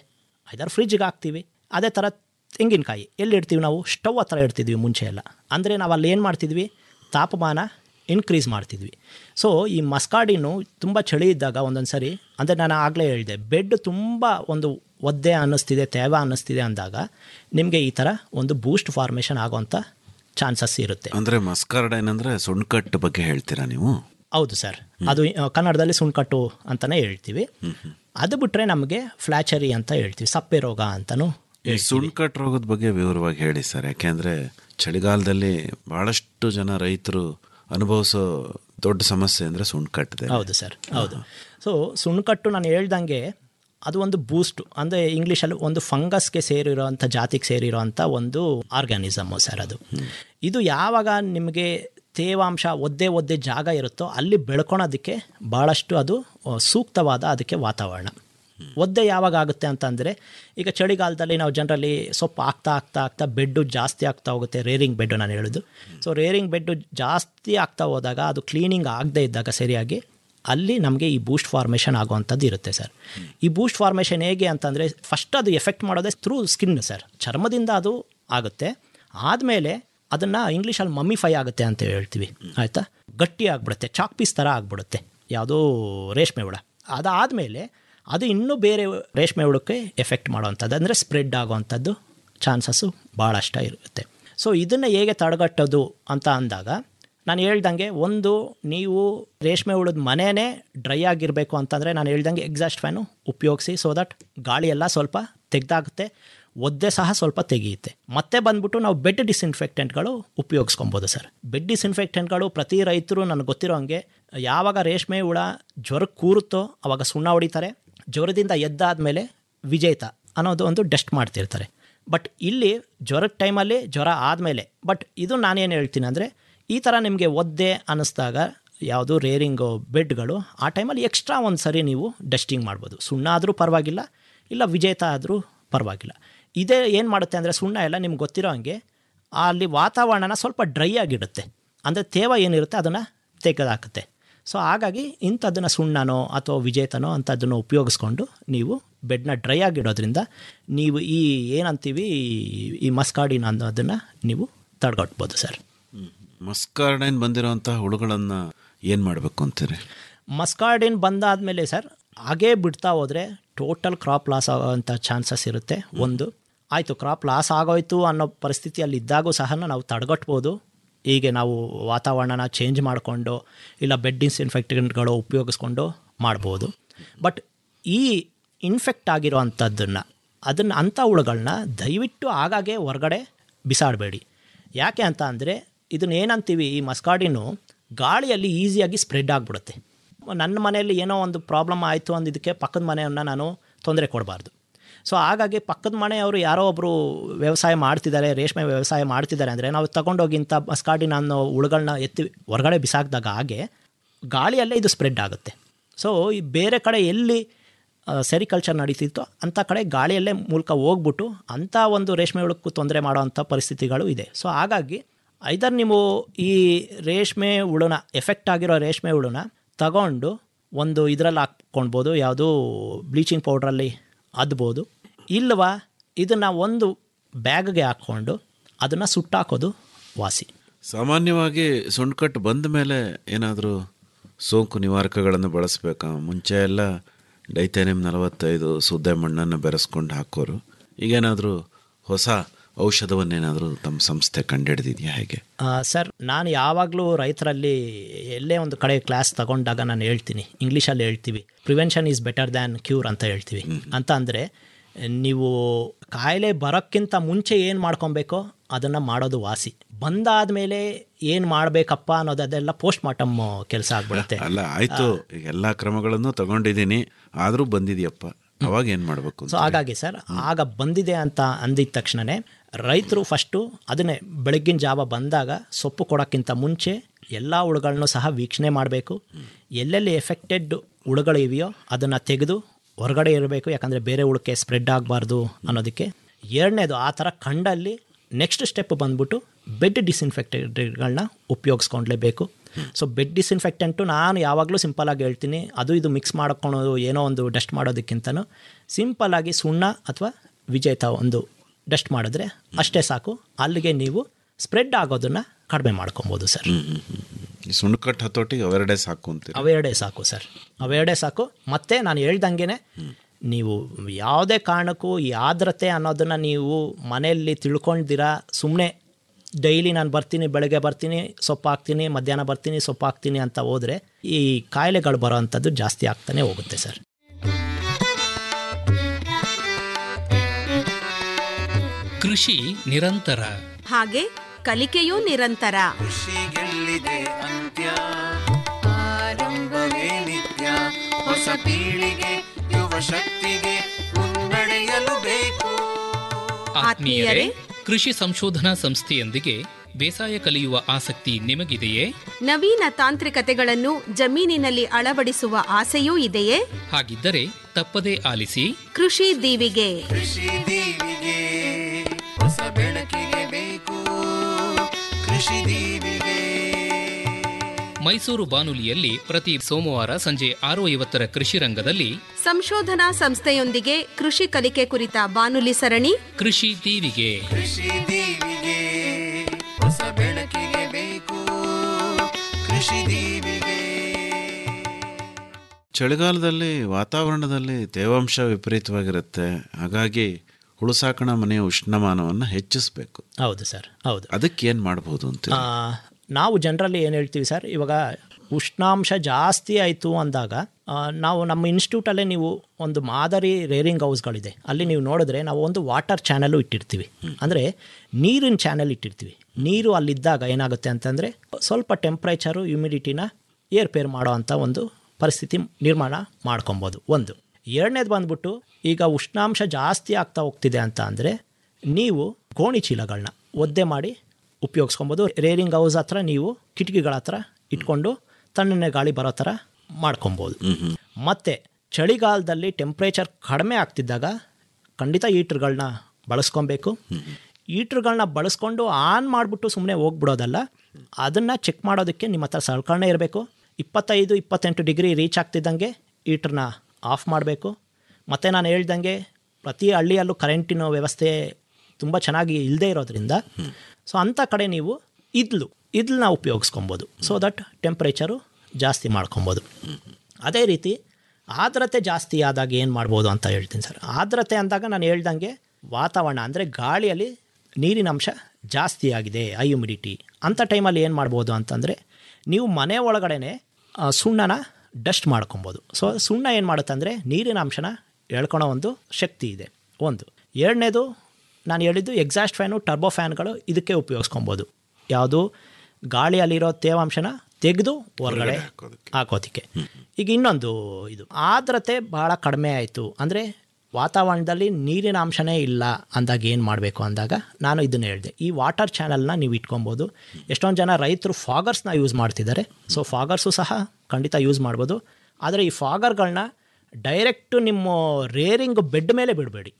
ಐದಾರು ಫ್ರಿಜ್ಗೆ ಹಾಕ್ತೀವಿ ಅದೇ ಥರ ತೆಂಗಿನಕಾಯಿ ಎಲ್ಲಿ ಇಡ್ತೀವಿ ನಾವು ಸ್ಟವ್ ಹತ್ರ ಇಡ್ತಿದ್ವಿ ಮುಂಚೆ ಎಲ್ಲ ಅಂದರೆ ನಾವು ಅಲ್ಲಿ ಏನು ಮಾಡ್ತಿದ್ವಿ ತಾಪಮಾನ ಇನ್ಕ್ರೀಸ್ ಮಾಡ್ತಿದ್ವಿ ಸೊ ಈ ಮಸ್ಕಾಡಿನು ತುಂಬ ಚಳಿ ಇದ್ದಾಗ ಒಂದೊಂದು ಸರಿ ಅಂದರೆ ನಾನು ಆಗಲೇ ಹೇಳಿದೆ ಬೆಡ್ ತುಂಬ ಒಂದು ಒದ್ದೆ ಅನ್ನಿಸ್ತಿದೆ ತೇವ ಅನ್ನಿಸ್ತಿದೆ ಅಂದಾಗ ನಿಮಗೆ ಈ ಥರ ಒಂದು ಬೂಸ್ಟ್ ಫಾರ್ಮೇಷನ್ ಆಗೋವಂಥ ಚಾನ್ಸಸ್ ಇರುತ್ತೆ ಅಂದ್ರೆ ಮಸ್ಕಾರ್ಡ್ ಏನಂದ್ರೆ ಸುಣ್ಕಟ್ಟು ಬಗ್ಗೆ ಹೇಳ್ತೀರಾ ನೀವು ಹೌದು ಸರ್ ಅದು ಆ, ಕನ್ನಡದಲ್ಲಿ ಸುಣ್ಕಟ್ಟು ಅಂತಲೇ ಹೇಳ್ತೀವಿ ಅದು ಬಿಟ್ಟರೆ ನಮಗೆ ಫ್ಲ್ಯಾಚರಿ ಅಂತ ಹೇಳ್ತೀವಿ ಸಪ್ಪೆ ರೋಗ ಅಂತಲೂ ಈ ಸುಣ್ಕಟ್ ರೋಗದ ಬಗ್ಗೆ ವಿವರವಾಗಿ ಹೇಳಿ ಸರ್ ಯಾಕೆಂದ್ರೆ ಚಳಿಗಾಲದಲ್ಲಿ ಬಹಳಷ್ಟು ಜನ ರೈತರು ಅನುಭವಿಸೋ ದೊಡ್ಡ ಸಮಸ್ಯೆ ಅಂದ್ರೆ ಸುಣ್ಕಟ್ಟಿದೆ ಹೌದು ಸರ್ ಹೌದು ಸೊ ಸುಣ್ಕಟ್ಟು ನಾನು ಹೇಳ್ದಂಗೆ ಅದು ಒಂದು ಬೂಸ್ಟ್ ಅಂದರೆ ಇಂಗ್ಲೀಷಲ್ಲಿ ಒಂದು ಫಂಗಸ್ಗೆ ಸೇರಿರೋವಂಥ ಜಾತಿಗೆ ಸೇರಿರೋವಂಥ ಒಂದು ಆರ್ಗ್ಯಾನಿಸಮ್ಮು ಸರ್ ಅದು ಇದು ಯಾವಾಗ ನಿಮಗೆ ತೇವಾಂಶ ಒದ್ದೆ ಒದ್ದೆ ಜಾಗ ಇರುತ್ತೋ ಅಲ್ಲಿ ಬೆಳ್ಕೊಳೋದಕ್ಕೆ ಭಾಳಷ್ಟು ಅದು ಆ, ಸೂಕ್ತವಾದ ಅದಕ್ಕೆ ವಾತಾವರಣ ಒದ್ದೆ ಯಾವಾಗ ಆಗುತ್ತೆ ಅಂತಂದರೆ ಈಗ ಚಳಿಗಾಲದಲ್ಲಿ ನಾವು ಜನರಲಿ ಸೊಪ್ಪು ಆಗ್ತಾ ಆಗ್ತಾ ಆಗ್ತಾ ಬೆಡ್ಡು ಜಾಸ್ತಿ ಆಗ್ತಾ ಹೋಗುತ್ತೆ ರೇರಿಂಗ್ ಬೆಡ್ಡು ನಾನು ಹೇಳೋದು ಸೊ ರೇರಿಂಗ್ ಬೆಡ್ಡು ಜಾಸ್ತಿ ಆಗ್ತಾ ಹೋದಾಗ ಅದು ಕ್ಲೀನಿಂಗ್ ಆಗದೇ ಇದ್ದಾಗ ಸರಿಯಾಗಿ ಅಲ್ಲಿ ನಮಗೆ ಈ ಬೂಸ್ಟ್ ಫಾರ್ಮೇಷನ್ ಆಗುವಂಥದ್ದು ಇರುತ್ತೆ ಸರ್ ಈ ಬೂಸ್ಟ್ ಫಾರ್ಮೇಷನ್ ಹೇಗೆ ಅಂತಂದರೆ ಫಸ್ಟ್ ಅದು ಎಫೆಕ್ಟ್ ಮಾಡೋದೇ ಥ್ರೂ ಸ್ಕಿನ್ ಸರ್ ಚರ್ಮದಿಂದ ಅದು ಆಗುತ್ತೆ ಆದಮೇಲೆ ಅದನ್ನು ಇಂಗ್ಲೀಷಲ್ಲಿ ಮಮ್ಮಿಫೈ ಆಗುತ್ತೆ ಅಂತ ಹೇಳ್ತೀವಿ ಆಯಿತಾ ಗಟ್ಟಿ ಆಗಿಬಿಡುತ್ತೆ ಚಾಕ್ ಪೀಸ್ ಥರ ಆಗಿಬಿಡುತ್ತೆ ಯಾವುದೋ ರೇಷ್ಮೆ ಹುಳ ಅದಾದಮೇಲೆ ಅದು ಇನ್ನೂ ಬೇರೆ ರೇಷ್ಮೆ ಹುಳಕ್ಕೆ ಎಫೆಕ್ಟ್ ಮಾಡೋವಂಥದ್ದು ಅಂದರೆ ಸ್ಪ್ರೆಡ್ ಆಗೋವಂಥದ್ದು ಚಾನ್ಸಸ್ಸು ಭಾಳಷ್ಟ ಇರುತ್ತೆ ಸೊ ಇದನ್ನು ಹೇಗೆ ತಡೆಗಟ್ಟೋದು ಅಂತ ಅಂದಾಗ ನಾನು ಹೇಳ್ದಂಗೆ ಒಂದು ನೀವು ರೇಷ್ಮೆ ಹುಳದ ಮನೆಯೇ ಡ್ರೈ ಆಗಿರಬೇಕು ಅಂತಂದರೆ ನಾನು ಹೇಳ್ದಂಗೆ ಎಕ್ಸಾಸ್ಟ್ ಫ್ಯಾನು ಉಪಯೋಗಿಸಿ ಸೊ ದಟ್ ಗಾಳಿ ಎಲ್ಲ ಸ್ವಲ್ಪ ತೆಗ್ದಾಗುತ್ತೆ ಒದ್ದೆ ಸಹ ಸ್ವಲ್ಪ ತೆಗೆಯುತ್ತೆ ಮತ್ತೆ ಬಂದ್ಬಿಟ್ಟು ನಾವು ಬೆಡ್ ಡಿಸ್ಇನ್ಫೆಕ್ಟೆಂಟ್ಗಳು ಉಪಯೋಗಿಸ್ಕೊಬೋದು ಸರ್ ಬೆಡ್ ಡಿಸ್ಇನ್ಫೆಕ್ಟೆಂಟ್ಗಳು ಪ್ರತಿ ರೈತರು ನನಗೆ ಗೊತ್ತಿರೋ ಹಂಗೆ ಯಾವಾಗ ರೇಷ್ಮೆ ಹುಳ ಜ್ವರಕ್ಕೆ ಕೂರುತ್ತೋ ಅವಾಗ ಸುಣ್ಣ ಹೊಡಿತಾರೆ ಜ್ವರದಿಂದ ಎದ್ದಾದಮೇಲೆ ವಿಜೇತ ಅನ್ನೋದು ಒಂದು ಡಸ್ಟ್ ಮಾಡ್ತಿರ್ತಾರೆ ಬಟ್ ಇಲ್ಲಿ ಜ್ವರದ ಟೈಮಲ್ಲಿ ಜ್ವರ ಆದಮೇಲೆ ಬಟ್ ಇದು ನಾನೇನು ಹೇಳ್ತೀನಿ ಅಂದರೆ ಈ ಥರ ನಿಮಗೆ ಒದ್ದೆ ಅನ್ನಿಸ್ದಾಗ ಯಾವುದು ರೇರಿಂಗು ಬೆಡ್ಗಳು ಆ ಟೈಮಲ್ಲಿ ಎಕ್ಸ್ಟ್ರಾ ಒಂದು ಸರಿ ನೀವು ಡಸ್ಟಿಂಗ್ ಮಾಡ್ಬೋದು ಸುಣ್ಣ ಆದರೂ ಪರವಾಗಿಲ್ಲ ಇಲ್ಲ ವಿಜೇತ ಆದರೂ ಪರವಾಗಿಲ್ಲ ಇದೇ ಏನು ಮಾಡುತ್ತೆ ಅಂದರೆ ಸುಣ್ಣ ಎಲ್ಲ ನಿಮ್ಗೆ ಗೊತ್ತಿರೋ ಹಂಗೆ ಅಲ್ಲಿ ವಾತಾವರಣನ ಸ್ವಲ್ಪ ಡ್ರೈ ಆಗಿಡುತ್ತೆ ಅಂದರೆ ತೇವ ಏನಿರುತ್ತೆ ಅದನ್ನು ತೆಗೆದಾಕುತ್ತೆ ಸೊ ಹಾಗಾಗಿ ಇಂಥದ್ದನ್ನು ಸುಣ್ಣನೋ ಅಥವಾ ವಿಜೇತನೋ ಅಂಥದ್ದನ್ನು ಉಪಯೋಗಿಸ್ಕೊಂಡು ನೀವು ಬೆಡ್ನ ಡ್ರೈ ಆಗಿಡೋದ್ರಿಂದ ನೀವು ಈ ಏನಂತೀವಿ ಈ ಮಸ್ಕಾಡಿನ ಅನ್ನೋದನ್ನು ನೀವು ತಡೆಗಟ್ಬೋದು ಸರ್ ಮಸ್ಕಾರ್ಡೈನ್ ಬಂದಿರೋಂತಹ ಹುಳುಗಳನ್ನ ಏನ್ ಮಾಡ್ಬೇಕು ಅಂತೀರಿ ಮಸ್ಕಾರ್ಡಿನ್ ಬಂದಾದಮೇಲೆ ಸರ್ ಹಾಗೇ ಬಿಡ್ತಾ ಹೋದರೆ ಟೋಟಲ್ ಕ್ರಾಪ್ ಲಾಸ್ ಆಗೋವಂಥ ಚಾನ್ಸಸ್ ಇರುತ್ತೆ ಒಂದು ಆಯಿತು ಕ್ರಾಪ್ ಲಾಸ್ ಆಗೋಯ್ತು ಅನ್ನೋ ಪರಿಸ್ಥಿತಿಯಲ್ಲಿ ಇದ್ದಾಗೂ ಸಹ ನಾವು ತಡೆಗಟ್ಬೋದು ಹೀಗೆ ನಾವು ವಾತಾವರಣನ ಚೇಂಜ್ ಮಾಡಿಕೊಂಡು ಇಲ್ಲ ಬೆಡ್ ಡಿಸ್ಇನ್ಫೆಕ್ಟೆಂಟ್ಗಳು ಉಪಯೋಗಿಸ್ಕೊಂಡು ಮಾಡ್ಬೋದು ಬಟ್ ಈ ಇನ್ಫೆಕ್ಟ್ ಆಗಿರೋ ಅಂಥದ್ದನ್ನು ಅದನ್ನು ಅಂಥ ಹುಳುಗಳನ್ನ ದಯವಿಟ್ಟು ಆಗಾಗ್ಗೆ ಹೊರಗಡೆ ಬಿಸಾಡಬೇಡಿ ಯಾಕೆ ಅಂತ ಅಂದರೆ ಇದನ್ನ ಏನಂತೀವಿ ಈ ಮಸ್ಕಾಡಿನು ಗಾಳಿಯಲ್ಲಿ ಈಸಿಯಾಗಿ ಸ್ಪ್ರೆಡ್ ಆಗಿಬಿಡುತ್ತೆ ನನ್ನ ಮನೆಯಲ್ಲಿ ಏನೋ ಒಂದು ಪ್ರಾಬ್ಲಮ್ ಆಯಿತು ಅಂದಿದ್ದಕ್ಕೆ ಪಕ್ಕದ ಮನೆಯನ್ನು ನಾನು ತೊಂದರೆ ಕೊಡಬಾರ್ದು ಸೊ ಹಾಗಾಗಿ ಪಕ್ಕದ ಮನೆಯವರು ಯಾರೋ ಒಬ್ಬರು ವ್ಯವಸಾಯ ಮಾಡ್ತಿದ್ದಾರೆ ರೇಷ್ಮೆ ವ್ಯವಸಾಯ ಮಾಡ್ತಿದ್ದಾರೆ ಅಂದರೆ ನಾವು ತಗೊಂಡೋಗಿ ಇಂಥ ಮಸ್ಕಾಡಿನ ಅನ್ನೋ ಹುಳುಗಳನ್ನ ಎತ್ತಿ ಹೊರಗಡೆ ಬಿಸಾಕಿದಾಗ ಹಾಗೆ ಗಾಳಿಯಲ್ಲೇ ಇದು ಸ್ಪ್ರೆಡ್ ಆಗುತ್ತೆ ಸೊ ಈ ಬೇರೆ ಕಡೆ ಎಲ್ಲಿ ಸೆರಿಕಲ್ಚರ್ ನಡೀತಿತ್ತೋ ಅಂಥ ಕಡೆ ಗಾಳಿಯಲ್ಲೇ ಮೂಲಕ ಹೋಗ್ಬಿಟ್ಟು ಅಂಥ ಒಂದು ರೇಷ್ಮೆ ಹುಳಕ್ಕೂ ತೊಂದರೆ ಮಾಡೋವಂಥ ಪರಿಸ್ಥಿತಿಗಳು ಇದೆ ಸೊ ಹಾಗಾಗಿ ಐದರ್ ನೀವು ಈ ರೇಷ್ಮೆ ಹುಳುನ ಎಫೆಕ್ಟ್ ಆಗಿರೋ ರೇಷ್ಮೆ ಹುಳುನ ತಗೊಂಡು ಒಂದು ಇದರಲ್ಲಿ ಹಾಕ್ಕೊಳ್ಬೋದು ಯಾವುದು ಬ್ಲೀಚಿಂಗ್ ಪೌಡ್ರಲ್ಲಿ ಅದ್ಬೋದು ಇಲ್ವಾ ಇದನ್ನು ಒಂದು ಬ್ಯಾಗ್ಗೆ ಹಾಕ್ಕೊಂಡು ಅದನ್ನು ಸುಟ್ಟಾಕೋದು ವಾಸಿ ಸಾಮಾನ್ಯವಾಗಿ ಸುಣ್ಕಟ್ಟು ಬಂದ ಮೇಲೆ ಏನಾದರೂ ಸೋಂಕು ನಿವಾರಕಗಳನ್ನು ಬಳಸಬೇಕಾ ಮುಂಚೆ ಎಲ್ಲ ಡೈಥೇನಿಯಂ ನಲವತ್ತೈದು ಸುದ್ದೆ ಮಣ್ಣನ್ನು ಬೆರೆಸ್ಕೊಂಡು ಹಾಕೋರು ಈಗೇನಾದರೂ ಹೊಸ ಔಷಧವನ್ನೇನಾದರೂ ತಮ್ಮ ಸಂಸ್ಥೆ ಕಂಡುಹಿಡಿದಿದೆಯಾ ಹೇಗೆ ಆ, ಸರ್ ನಾನು ಯಾವಾಗಲೂ ರೈತರಲ್ಲಿ ಎಲ್ಲೇ ಒಂದು ಕಡೆ ಕ್ಲಾಸ್ ತಗೊಂಡಾಗ ನಾನು ಹೇಳ್ತೀನಿ ಇಂಗ್ಲೀಷಲ್ಲಿ ಹೇಳ್ತೀವಿ prevention is better than cure ಅಂತ ಹೇಳ್ತೀವಿ ಅಂತ ಅಂದರೆ ನೀವು ಕಾಯಿಲೆ ಬರೋಕ್ಕಿಂತ ಮುಂಚೆ ಏನು ಮಾಡ್ಕೊಬೇಕೋ ಅದನ್ನು ಮಾಡೋದು ವಾಸಿ ಬಂದಾದ ಮೇಲೆ ಏನು ಮಾಡಬೇಕಪ್ಪ ಅನ್ನೋದು ಅದೆಲ್ಲ ಪೋಸ್ಟ್ ಮಾರ್ಟಮ್ ಕೆಲಸ ಆಗ್ಬಿಡುತ್ತೆ ಅಲ್ಲ ಆಯ್ತು ಈಗ ಎಲ್ಲಾ ಕ್ರಮಗಳನ್ನು ತಗೊಂಡಿದ್ದೀನಿ ಆದರೂ ಬಂದಿದೆಯಪ್ಪ ಅವಾಗ ಏನು ಮಾಡಬೇಕು ಸೊ ಹಾಗಾಗಿ ಸರ್ ಆಗ ಬಂದಿದೆ ಅಂತ ಅಂದಿದ ತಕ್ಷಣವೇ ರೈತರು ಫಸ್ಟು ಅದನ್ನೇ ಬೆಳಗ್ಗಿನ ಜಾವ ಬಂದಾಗ ಸೊಪ್ಪು ಕೊಡೋಕ್ಕಿಂತ ಮುಂಚೆ ಎಲ್ಲ ಹುಳುಗಳನ್ನು ಸಹ ವೀಕ್ಷಣೆ ಮಾಡಬೇಕು ಎಲ್ಲೆಲ್ಲಿ ಎಫೆಕ್ಟೆಡ್ ಹುಳುಗಳು ಇವೆಯೋ ಅದನ್ನು ತೆಗೆದು ಹೊರಗಡೆ ಇರಬೇಕು ಯಾಕಂದರೆ ಬೇರೆ ಹುಳಕ್ಕೆ ಸ್ಪ್ರೆಡ್ ಆಗಬಾರ್ದು ಅನ್ನೋದಕ್ಕೆ ಎರಡನೇದು ಆ ಥರ ಕಂಡಲ್ಲಿ ನೆಕ್ಸ್ಟ್ ಸ್ಟೆಪ್ ಬಂದ್ಬಿಟ್ಟು ಬೆಡ್ ಡಿಸ್ಇನ್ಫೆಕ್ಟೆಡ್ಗಳನ್ನ ಉಪಯೋಗಿಸ್ಕೊಂಡ್ಲೇಬೇಕು ಸೊ ಬೆಡ್ ಡಿಸ್ಇನ್ಫೆಕ್ಟೆಂಟು ನಾನು ಯಾವಾಗಲೂ ಸಿಂಪಲಾಗಿ ಹೇಳ್ತೀನಿ ಅದು ಇದು ಮಿಕ್ಸ್ ಮಾಡ್ಕೊಳೋದು ಏನೋ ಒಂದು ಡಸ್ಟ್ ಮಾಡೋದಕ್ಕಿಂತನೂ ಸಿಂಪಲ್ಲಾಗಿ ಸುಣ್ಣ ಅಥವಾ ವಿಜೇತ ಒಂದು ಡಸ್ಟ್ ಮಾಡಿದ್ರೆ ಅಷ್ಟೇ ಸಾಕು ಅಲ್ಲಿಗೆ ನೀವು ಸ್ಪ್ರೆಡ್ ಆಗೋದನ್ನು ಕಡಿಮೆ ಮಾಡ್ಕೊಬೋದು ಸರ್ ಈ ಸುಣ್ಕಟ್ಟು ಹತೋಟಿಗೆ ಅವೆರಡೇ ಸಾಕು ಅಂತೀರಿ ಅವೆರಡೇ ಸಾಕು ಸರ್ ಅವೆರಡೇ ಸಾಕು ಮತ್ತೆ ನಾನು ಹೇಳ್ದಂಗೆ ನೀವು ಯಾವುದೇ ಕಾರಣಕ್ಕೂ ಈ ಆರ್ದ್ರತೆ ಅನ್ನೋದನ್ನು ನೀವು ಮನೆಯಲ್ಲಿ ತಿಳ್ಕೊಂಡಿದ್ದೀರಾ ಸುಮ್ಮನೆ ಡೈಲಿ ನಾನು ಬರ್ತೀನಿ ಬೆಳಗ್ಗೆ ಬರ್ತೀನಿ ಸೊಪ್ಪು ಹಾಕ್ತೀನಿ ಮಧ್ಯಾಹ್ನ ಬರ್ತೀನಿ ಸೊಪ್ಪು ಹಾಕ್ತೀನಿ ಅಂತ ಹೋದರೆ ಈ ಕಾಯಿಲೆಗಳು ಬರೋ ಅಂಥದ್ದು ಜಾಸ್ತಿ ಆಗ್ತಾನೆ ಹೋಗುತ್ತೆ ಸರ್ ಕೃಷಿ ನಿರಂತರ ಹಾಗೆ ಕಲಿಕೆಯೂ ನಿರಂತರ ಕೃಷಿಗೆಲ್ಲಿದೆ ಅಂತ್ಯ ಆರಂಭವೇ ನಿತ್ಯ ಹೊಸ ಪೀಳಿಗೆ ಯುವ ಶಕ್ತಿಗೆ ಮುನ್ನಡೆಯಲು ಬೇಕು ಆತ್ಮೀಯರೇ ಕೃಷಿ ಸಂಶೋಧನಾ ಸಂಸ್ಥೆಯೊಂದಿಗೆ ಬೇಸಾಯ ಕಲಿಯುವ ಆಸಕ್ತಿ ನಿಮಗಿದೆಯೇ ನವೀನ ತಾಂತ್ರಿಕತೆಗಳನ್ನು ಜಮೀನಿನಲ್ಲಿ ಅಳವಡಿಸುವ ಆಸೆಯೂ ಇದೆಯೇ ಹಾಗಿದ್ದರೆ ತಪ್ಪದೇ ಆಲಿಸಿ ಕೃಷಿ ದೀವಿಗೆ ಕೃಷಿ ದೀವಿಗೆ ಹೊಸ ಬೆಳಕಿಗೆ ಬೇಕು ಕೃಷಿ ದೀವಿಗೆ ಮೈಸೂರು ಬಾನುಲಿಯಲ್ಲಿ ಪ್ರತಿ ಸೋಮವಾರ ಸಂಜೆ ಆರು ಐವತ್ತರ ಕೃಷಿ ರಂಗದಲ್ಲಿ ಸಂಶೋಧನಾ ಸಂಸ್ಥೆಯೊಂದಿಗೆ ಕೃಷಿ ಕಲಿಕೆ ಕುರಿತ ಬಾನುಲಿ ಸರಣಿ ಕೃಷಿ ದೀವಿಗೆ ಕೃಷಿ ದೀವಿಗೆ ಹೊಸ ಬೆಳಕಿಗೆ ಬೇಕು ಕೃಷಿ ದೀವಿಗೆ ಚಳಿಗಾಲದಲ್ಲಿ ವಾತಾವರಣದಲ್ಲಿ ತೇವಾಂಶ ವಿಪರೀತವಾಗಿರುತ್ತೆ ಹಾಗಾಗಿ ಹುಳು ಸಾಕಣ ಮನೆಯ ಉಷ್ಣಮಾನವನ್ನು ಹೆಚ್ಚಿಸಬೇಕು ಹೌದು ಸರ್ ಹೌದು ಅದಕ್ಕೆ ಏನು ಮಾಡ್ಬೋದು ಅಂತ ಆ, ನಾವು ಜನರಲ್ಲಿ ಏನು ಹೇಳ್ತೀವಿ ಸರ್ ಇವಾಗ ಉಷ್ಣಾಂಶ ಜಾಸ್ತಿ ಆಯಿತು ಅಂದಾಗ ಆ, ನಾವು ನಮ್ಮ ಇನ್ಸ್ಟಿಟ್ಯೂಟಲ್ಲೇ ನೀವು ಒಂದು ಮಾದರಿ ರೇರಿಂಗ್ ಹೌಸ್ಗಳಿದೆ ಅಲ್ಲಿ ನೀವು ನೋಡಿದ್ರೆ ನಾವು ಒಂದು ವಾಟರ್ ಚಾನಲ್ಲು ಇಟ್ಟಿರ್ತೀವಿ ಅಂದರೆ ನೀರಿನ ಚಾನಲ್ ಇಟ್ಟಿರ್ತೀವಿ ನೀರು ಅಲ್ಲಿದ್ದಾಗ ಏನಾಗುತ್ತೆ ಅಂತಂದರೆ ಸ್ವಲ್ಪ ಟೆಂಪ್ರೇಚರು ಹ್ಯುಮಿಡಿಟಿನ ಏರ್ಪೇರ್ ಮಾಡೋ ಅಂಥ ಒಂದು ಪರಿಸ್ಥಿತಿ ನಿರ್ಮಾಣ ಮಾಡ್ಕೊಬೋದು ಒಂದು ಎರಡನೇದು ಬಂದ್ಬಿಟ್ಟು ಈಗ ಉಷ್ಣಾಂಶ ಜಾಸ್ತಿ ಆಗ್ತಾ ಹೋಗ್ತಿದೆ ಅಂತ ಅಂದರೆ ನೀವು ಗೋಣಿ ಚೀಲಗಳನ್ನ ಒದ್ದೆ ಮಾಡಿ ಉಪಯೋಗಿಸ್ಕೊಬೋದು ರೇರಿಂಗ್ ಹೌಸ್ ಹತ್ರ ನೀವು ಕಿಟಕಿಗಳ ಹತ್ರ ಇಟ್ಕೊಂಡು ತಣ್ಣನೆ ಗಾಳಿ ಬರೋ ಥರ ಮಾಡ್ಕೊಬೋದು ಮತ್ತು ಚಳಿಗಾಲದಲ್ಲಿ ಟೆಂಪ್ರೇಚರ್ ಕಡಿಮೆ ಆಗ್ತಿದ್ದಾಗ ಖಂಡಿತ ಹೀಟ್ರ್ಗಳನ್ನ ಬಳಸ್ಕೊಬೇಕು ಹೀಟ್ರ್ಗಳನ್ನ ಬಳಸ್ಕೊಂಡು ಆನ್ ಮಾಡಿಬಿಟ್ಟು ಸುಮ್ಮನೆ ಹೋಗ್ಬಿಡೋದಲ್ಲ ಅದನ್ನು ಚೆಕ್ ಮಾಡೋದಕ್ಕೆ ನಿಮ್ಮ ಹತ್ರ ಸಲಕರಣೆ ಇರಬೇಕು ಇಪ್ಪತ್ತೈದು ಇಪ್ಪತ್ತೆಂಟು ಡಿಗ್ರಿ ರೀಚ್ ಆಗ್ತಿದ್ದಂಗೆ ಹೀಟ್ರನ್ನ ಆಫ್ ಮಾಡಬೇಕು ಮತ್ತು ನಾನು ಹೇಳ್ದಂಗೆ ಪ್ರತಿ ಹಳ್ಳಿಯಲ್ಲೂ ಕರೆಂಟಿನ ವ್ಯವಸ್ಥೆ ತುಂಬ ಚೆನ್ನಾಗಿ ಇಲ್ಲದೆ ಇರೋದ್ರಿಂದ ಸೊ ಅಂಥ ಕಡೆ ನೀವು ಇದ್ಲು ಇದ್ಲನ್ನ ಉಪಯೋಗಿಸ್ಕೊಬೋದು ಸೊ ದಟ್ ಟೆಂಪ್ರೇಚರು ಜಾಸ್ತಿ ಮಾಡ್ಕೊಬೋದು ಅದೇ ರೀತಿ ಆರ್ದ್ರತೆ ಜಾಸ್ತಿ ಆದಾಗ ಏನು ಮಾಡ್ಬೋದು ಅಂತ ಹೇಳ್ತೀನಿ ಸರ್ ಆರ್ದ್ರತೆ ಅಂದಾಗ ನಾನು ಹೇಳ್ದಂಗೆ ವಾತಾವರಣ ಅಂದರೆ ಗಾಳಿಯಲ್ಲಿ ನೀರಿನ ಅಂಶ ಜಾಸ್ತಿ ಆಗಿದೆ ಐ ಹ್ಯುಮಿಡಿಟಿ ಅಂಥ ಟೈಮಲ್ಲಿ ಏನು ಮಾಡ್ಬೋದು ಅಂತಂದರೆ ನೀವು ಮನೆ ಒಳಗಡೆನೆ ಆ, ಸುಣ್ಣನ ಡಸ್ಟ್ ಮಾಡ್ಕೊಬೋದು ಸೊ ಸುಣ್ಣ ಏನು ಮಾಡುತ್ತೆ ಅಂದರೆ ನೀರಿನ ಅಂಶನ ಎಳ್ಕೊಳೋ ಒಂದು ಶಕ್ತಿ ಇದೆ ಒಂದು ಎರಡನೇದು ನಾನು ಹೇಳಿದ್ದು ಎಕ್ಸಾಸ್ಟ್ ಫ್ಯಾನು ಟರ್ಬೋ ಫ್ಯಾನ್ಗಳು ಇದಕ್ಕೆ ಉಪಯೋಗಿಸ್ಕೊಬೋದು ಯಾವುದು ಗಾಳಿಯಲ್ಲಿರೋ ತೇವಾಂಶನ ತೆಗೆದು ಹೊರಗಡೆ ಹಾಕೋದಕ್ಕೆ ಈಗ ಇನ್ನೊಂದು ಇದು ಆರ್ದ್ರತೆ ಭಾಳ ಕಡಿಮೆ ಆಯಿತು ಅಂದರೆ ವಾತಾವರಣದಲ್ಲಿ ನೀರಿನ ಅಂಶನೇ ಇಲ್ಲ ಅಂದಾಗ ಏನು ಮಾಡಬೇಕು ಅಂದಾಗ ನಾನು ಇದನ್ನು ಹೇಳಿದೆ ಈ ವಾಟರ್ ಚಾನಲ್ನ ನೀವು ಇಟ್ಕೊಬೋದು ಎಷ್ಟೊಂದು ಜನ ರೈತರು ಫಾಗರ್ಸ್ನ ಯೂಸ್ ಮಾಡ್ತಿದ್ದಾರೆ ಸೊ ಫಾಗರ್ಸು ಸಹ ಖಂಡಿತ ಯೂಸ್ ಮಾಡ್ಬೋದು ಆದರೆ ಈ ಫಾಗರ್ಗಳನ್ನ ಡೈರೆಕ್ಟು ನಿಮ್ಮ ರೇರಿಂಗ್ ಬೆಡ್ ಮೇಲೆ ಬಿಡಬೇಡಿ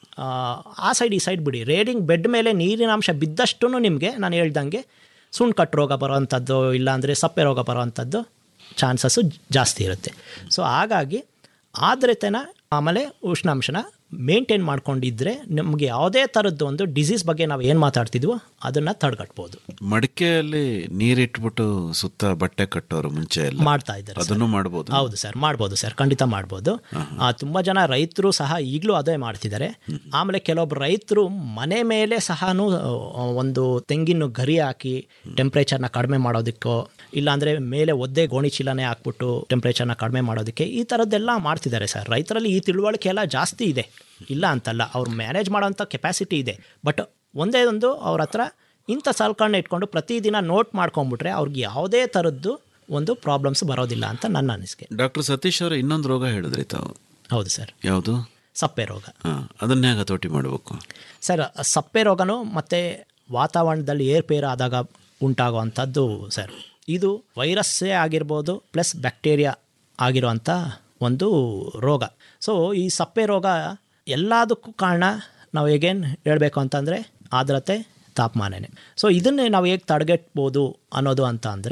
ಆ ಸೈಡ್ ಈ ಸೈಡ್ ಬಿಡಿ ರೇರಿಂಗ್ ಬೆಡ್ ಮೇಲೆ ನೀರಿನ ಅಂಶ ಬಿದ್ದಷ್ಟು ನಿಮಗೆ ನಾನು ಹೇಳ್ದಂಗೆ ಸುಣ್ಕಟ್ಟು ರೋಗ ಬರೋವಂಥದ್ದು ಇಲ್ಲಾಂದರೆ ಸಪ್ಪೆ ರೋಗ ಬರೋವಂಥದ್ದು ಚಾನ್ಸಸ್ಸು ಜಾಸ್ತಿ ಇರುತ್ತೆ ಸೊ ಹಾಗಾಗಿ ಆರ್ದ್ರತೆನ ಆಮೇಲೆ ಉಷ್ಣಾಂಶನ ಮೇಂಟೈನ್ ಮಾಡ್ಕೊಂಡಿದ್ರೆ ನಮಗೆ ಯಾವುದೇ ಥರದ್ದು ಒಂದು ಡಿಸೀಸ್ ಬಗ್ಗೆ ನಾವು ಏನು ಮಾತಾಡ್ತಿದ್ವೋ ಅದನ್ನು ತಡೆಗಟ್ಬೋದು ಮಡಿಕೆಯಲ್ಲಿ ನೀರಿಟ್ಬಿಟ್ಟು ಸುತ್ತ ಬಟ್ಟೆ ಕಟ್ಟೋರು ಮುಂಚೆ ಎಲ್ಲ ಮಾಡ್ತಾ ಇದ್ದಾರೆ ಸರ್. ಅದನ್ನು ಮಾಡ್ಬೋದು ಹೌದು ಸರ್ ಮಾಡ್ಬೋದು ಸರ್ ಖಂಡಿತ ಮಾಡ್ಬೋದು ಆ, ತುಂಬ ಜನ ರೈತರು ಸಹ ಈಗಲೂ ಅದೇ ಮಾಡ್ತಿದ್ದಾರೆ ಆಮೇಲೆ ಕೆಲವೊಬ್ರು ರೈತರು ಮನೆ ಮೇಲೆ ಸಹನೂ ಆ, ಒಂದು ತೆಂಗಿನ ಗರಿ ಹಾಕಿ ಟೆಂಪ್ರೇಚರ್ನ ಕಡಿಮೆ ಮಾಡೋದಕ್ಕೋ ಇಲ್ಲಾಂದರೆ ಮೇಲೆ ಒದ್ದೆ ಗೋಣಿ ಚೀಲನೆ ಹಾಕ್ಬಿಟ್ಟು ಟೆಂಪ್ರೇಚರ್ನ ಕಡಿಮೆ ಮಾಡೋದಕ್ಕೆ ಈ ಥರದ್ದೆಲ್ಲ ಮಾಡ್ತಿದ್ದಾರೆ ಸರ್ ರೈತರಲ್ಲಿ ಈ ತಿಳುವಳಿಕೆ ಎಲ್ಲ ಜಾಸ್ತಿ ಇದೆ ಇಲ್ಲ ಅಂತಲ್ಲ ಅವ್ರು ಮ್ಯಾನೇಜ್ ಮಾಡೋಂಥ ಕೆಪಾಸಿಟಿ ಇದೆ ಬಟ್ ಒಂದೇ ಒಂದು ಅವ್ರ ಹತ್ರ ಇಂಥ ಸಲಕರಣೆ ಇಟ್ಕೊಂಡು ಪ್ರತಿದಿನ ನೋಟ್ ಮಾಡ್ಕೊಂಬಿಟ್ರೆ ಅವ್ರಿಗೆ ಯಾವುದೇ ಥರದ್ದು ಒಂದು ಪ್ರಾಬ್ಲಮ್ಸ್ ಬರೋದಿಲ್ಲ ಅಂತ ನನ್ನ ಅನಿಸಿಕೆ ಡಾಕ್ಟರ್ ಸತೀಶ್ ಅವರು ಇನ್ನೊಂದು ರೋಗ ಹೇಳಿದ್ರಿ ತಾವು ಹೌದು ಸರ್ ಯಾವುದು ಸಪ್ಪೆ ರೋಗ ಹಾಂ ಅದನ್ನ ಹೇಗೆ ಹತೋಟಿ ಮಾಡಬೇಕು ಸರ್ ಸಪ್ಪೆ ರೋಗನೂ ಮತ್ತು ವಾತಾವರಣದಲ್ಲಿ ಏರ್ಪೇರ್ ಆದಾಗ ಉಂಟಾಗುವಂಥದ್ದು ಸರ್ ಇದು ವೈರಸ್ಸೇ ಆಗಿರ್ಬೋದು ಪ್ಲಸ್ ಬ್ಯಾಕ್ಟೀರಿಯಾ ಆಗಿರುವಂಥ ಒಂದು ರೋಗ ಸೊ ಈ ಸಪ್ಪೆ ರೋಗ ಎಲ್ಲದಕ್ಕೂ ಕಾರಣ ನಾವು ಹೇಗೇನು ಹೇಳಬೇಕು ಅಂತಂದರೆ ಆರ್ದ್ರತೆ ತಾಪಮಾನನೇ ಸೊ ಇದನ್ನೇ ನಾವು ಹೇಗೆ ತಡೆಗಟ್ಬೋದು ಅನ್ನೋದು ಅಂತ ಅಂದರೆ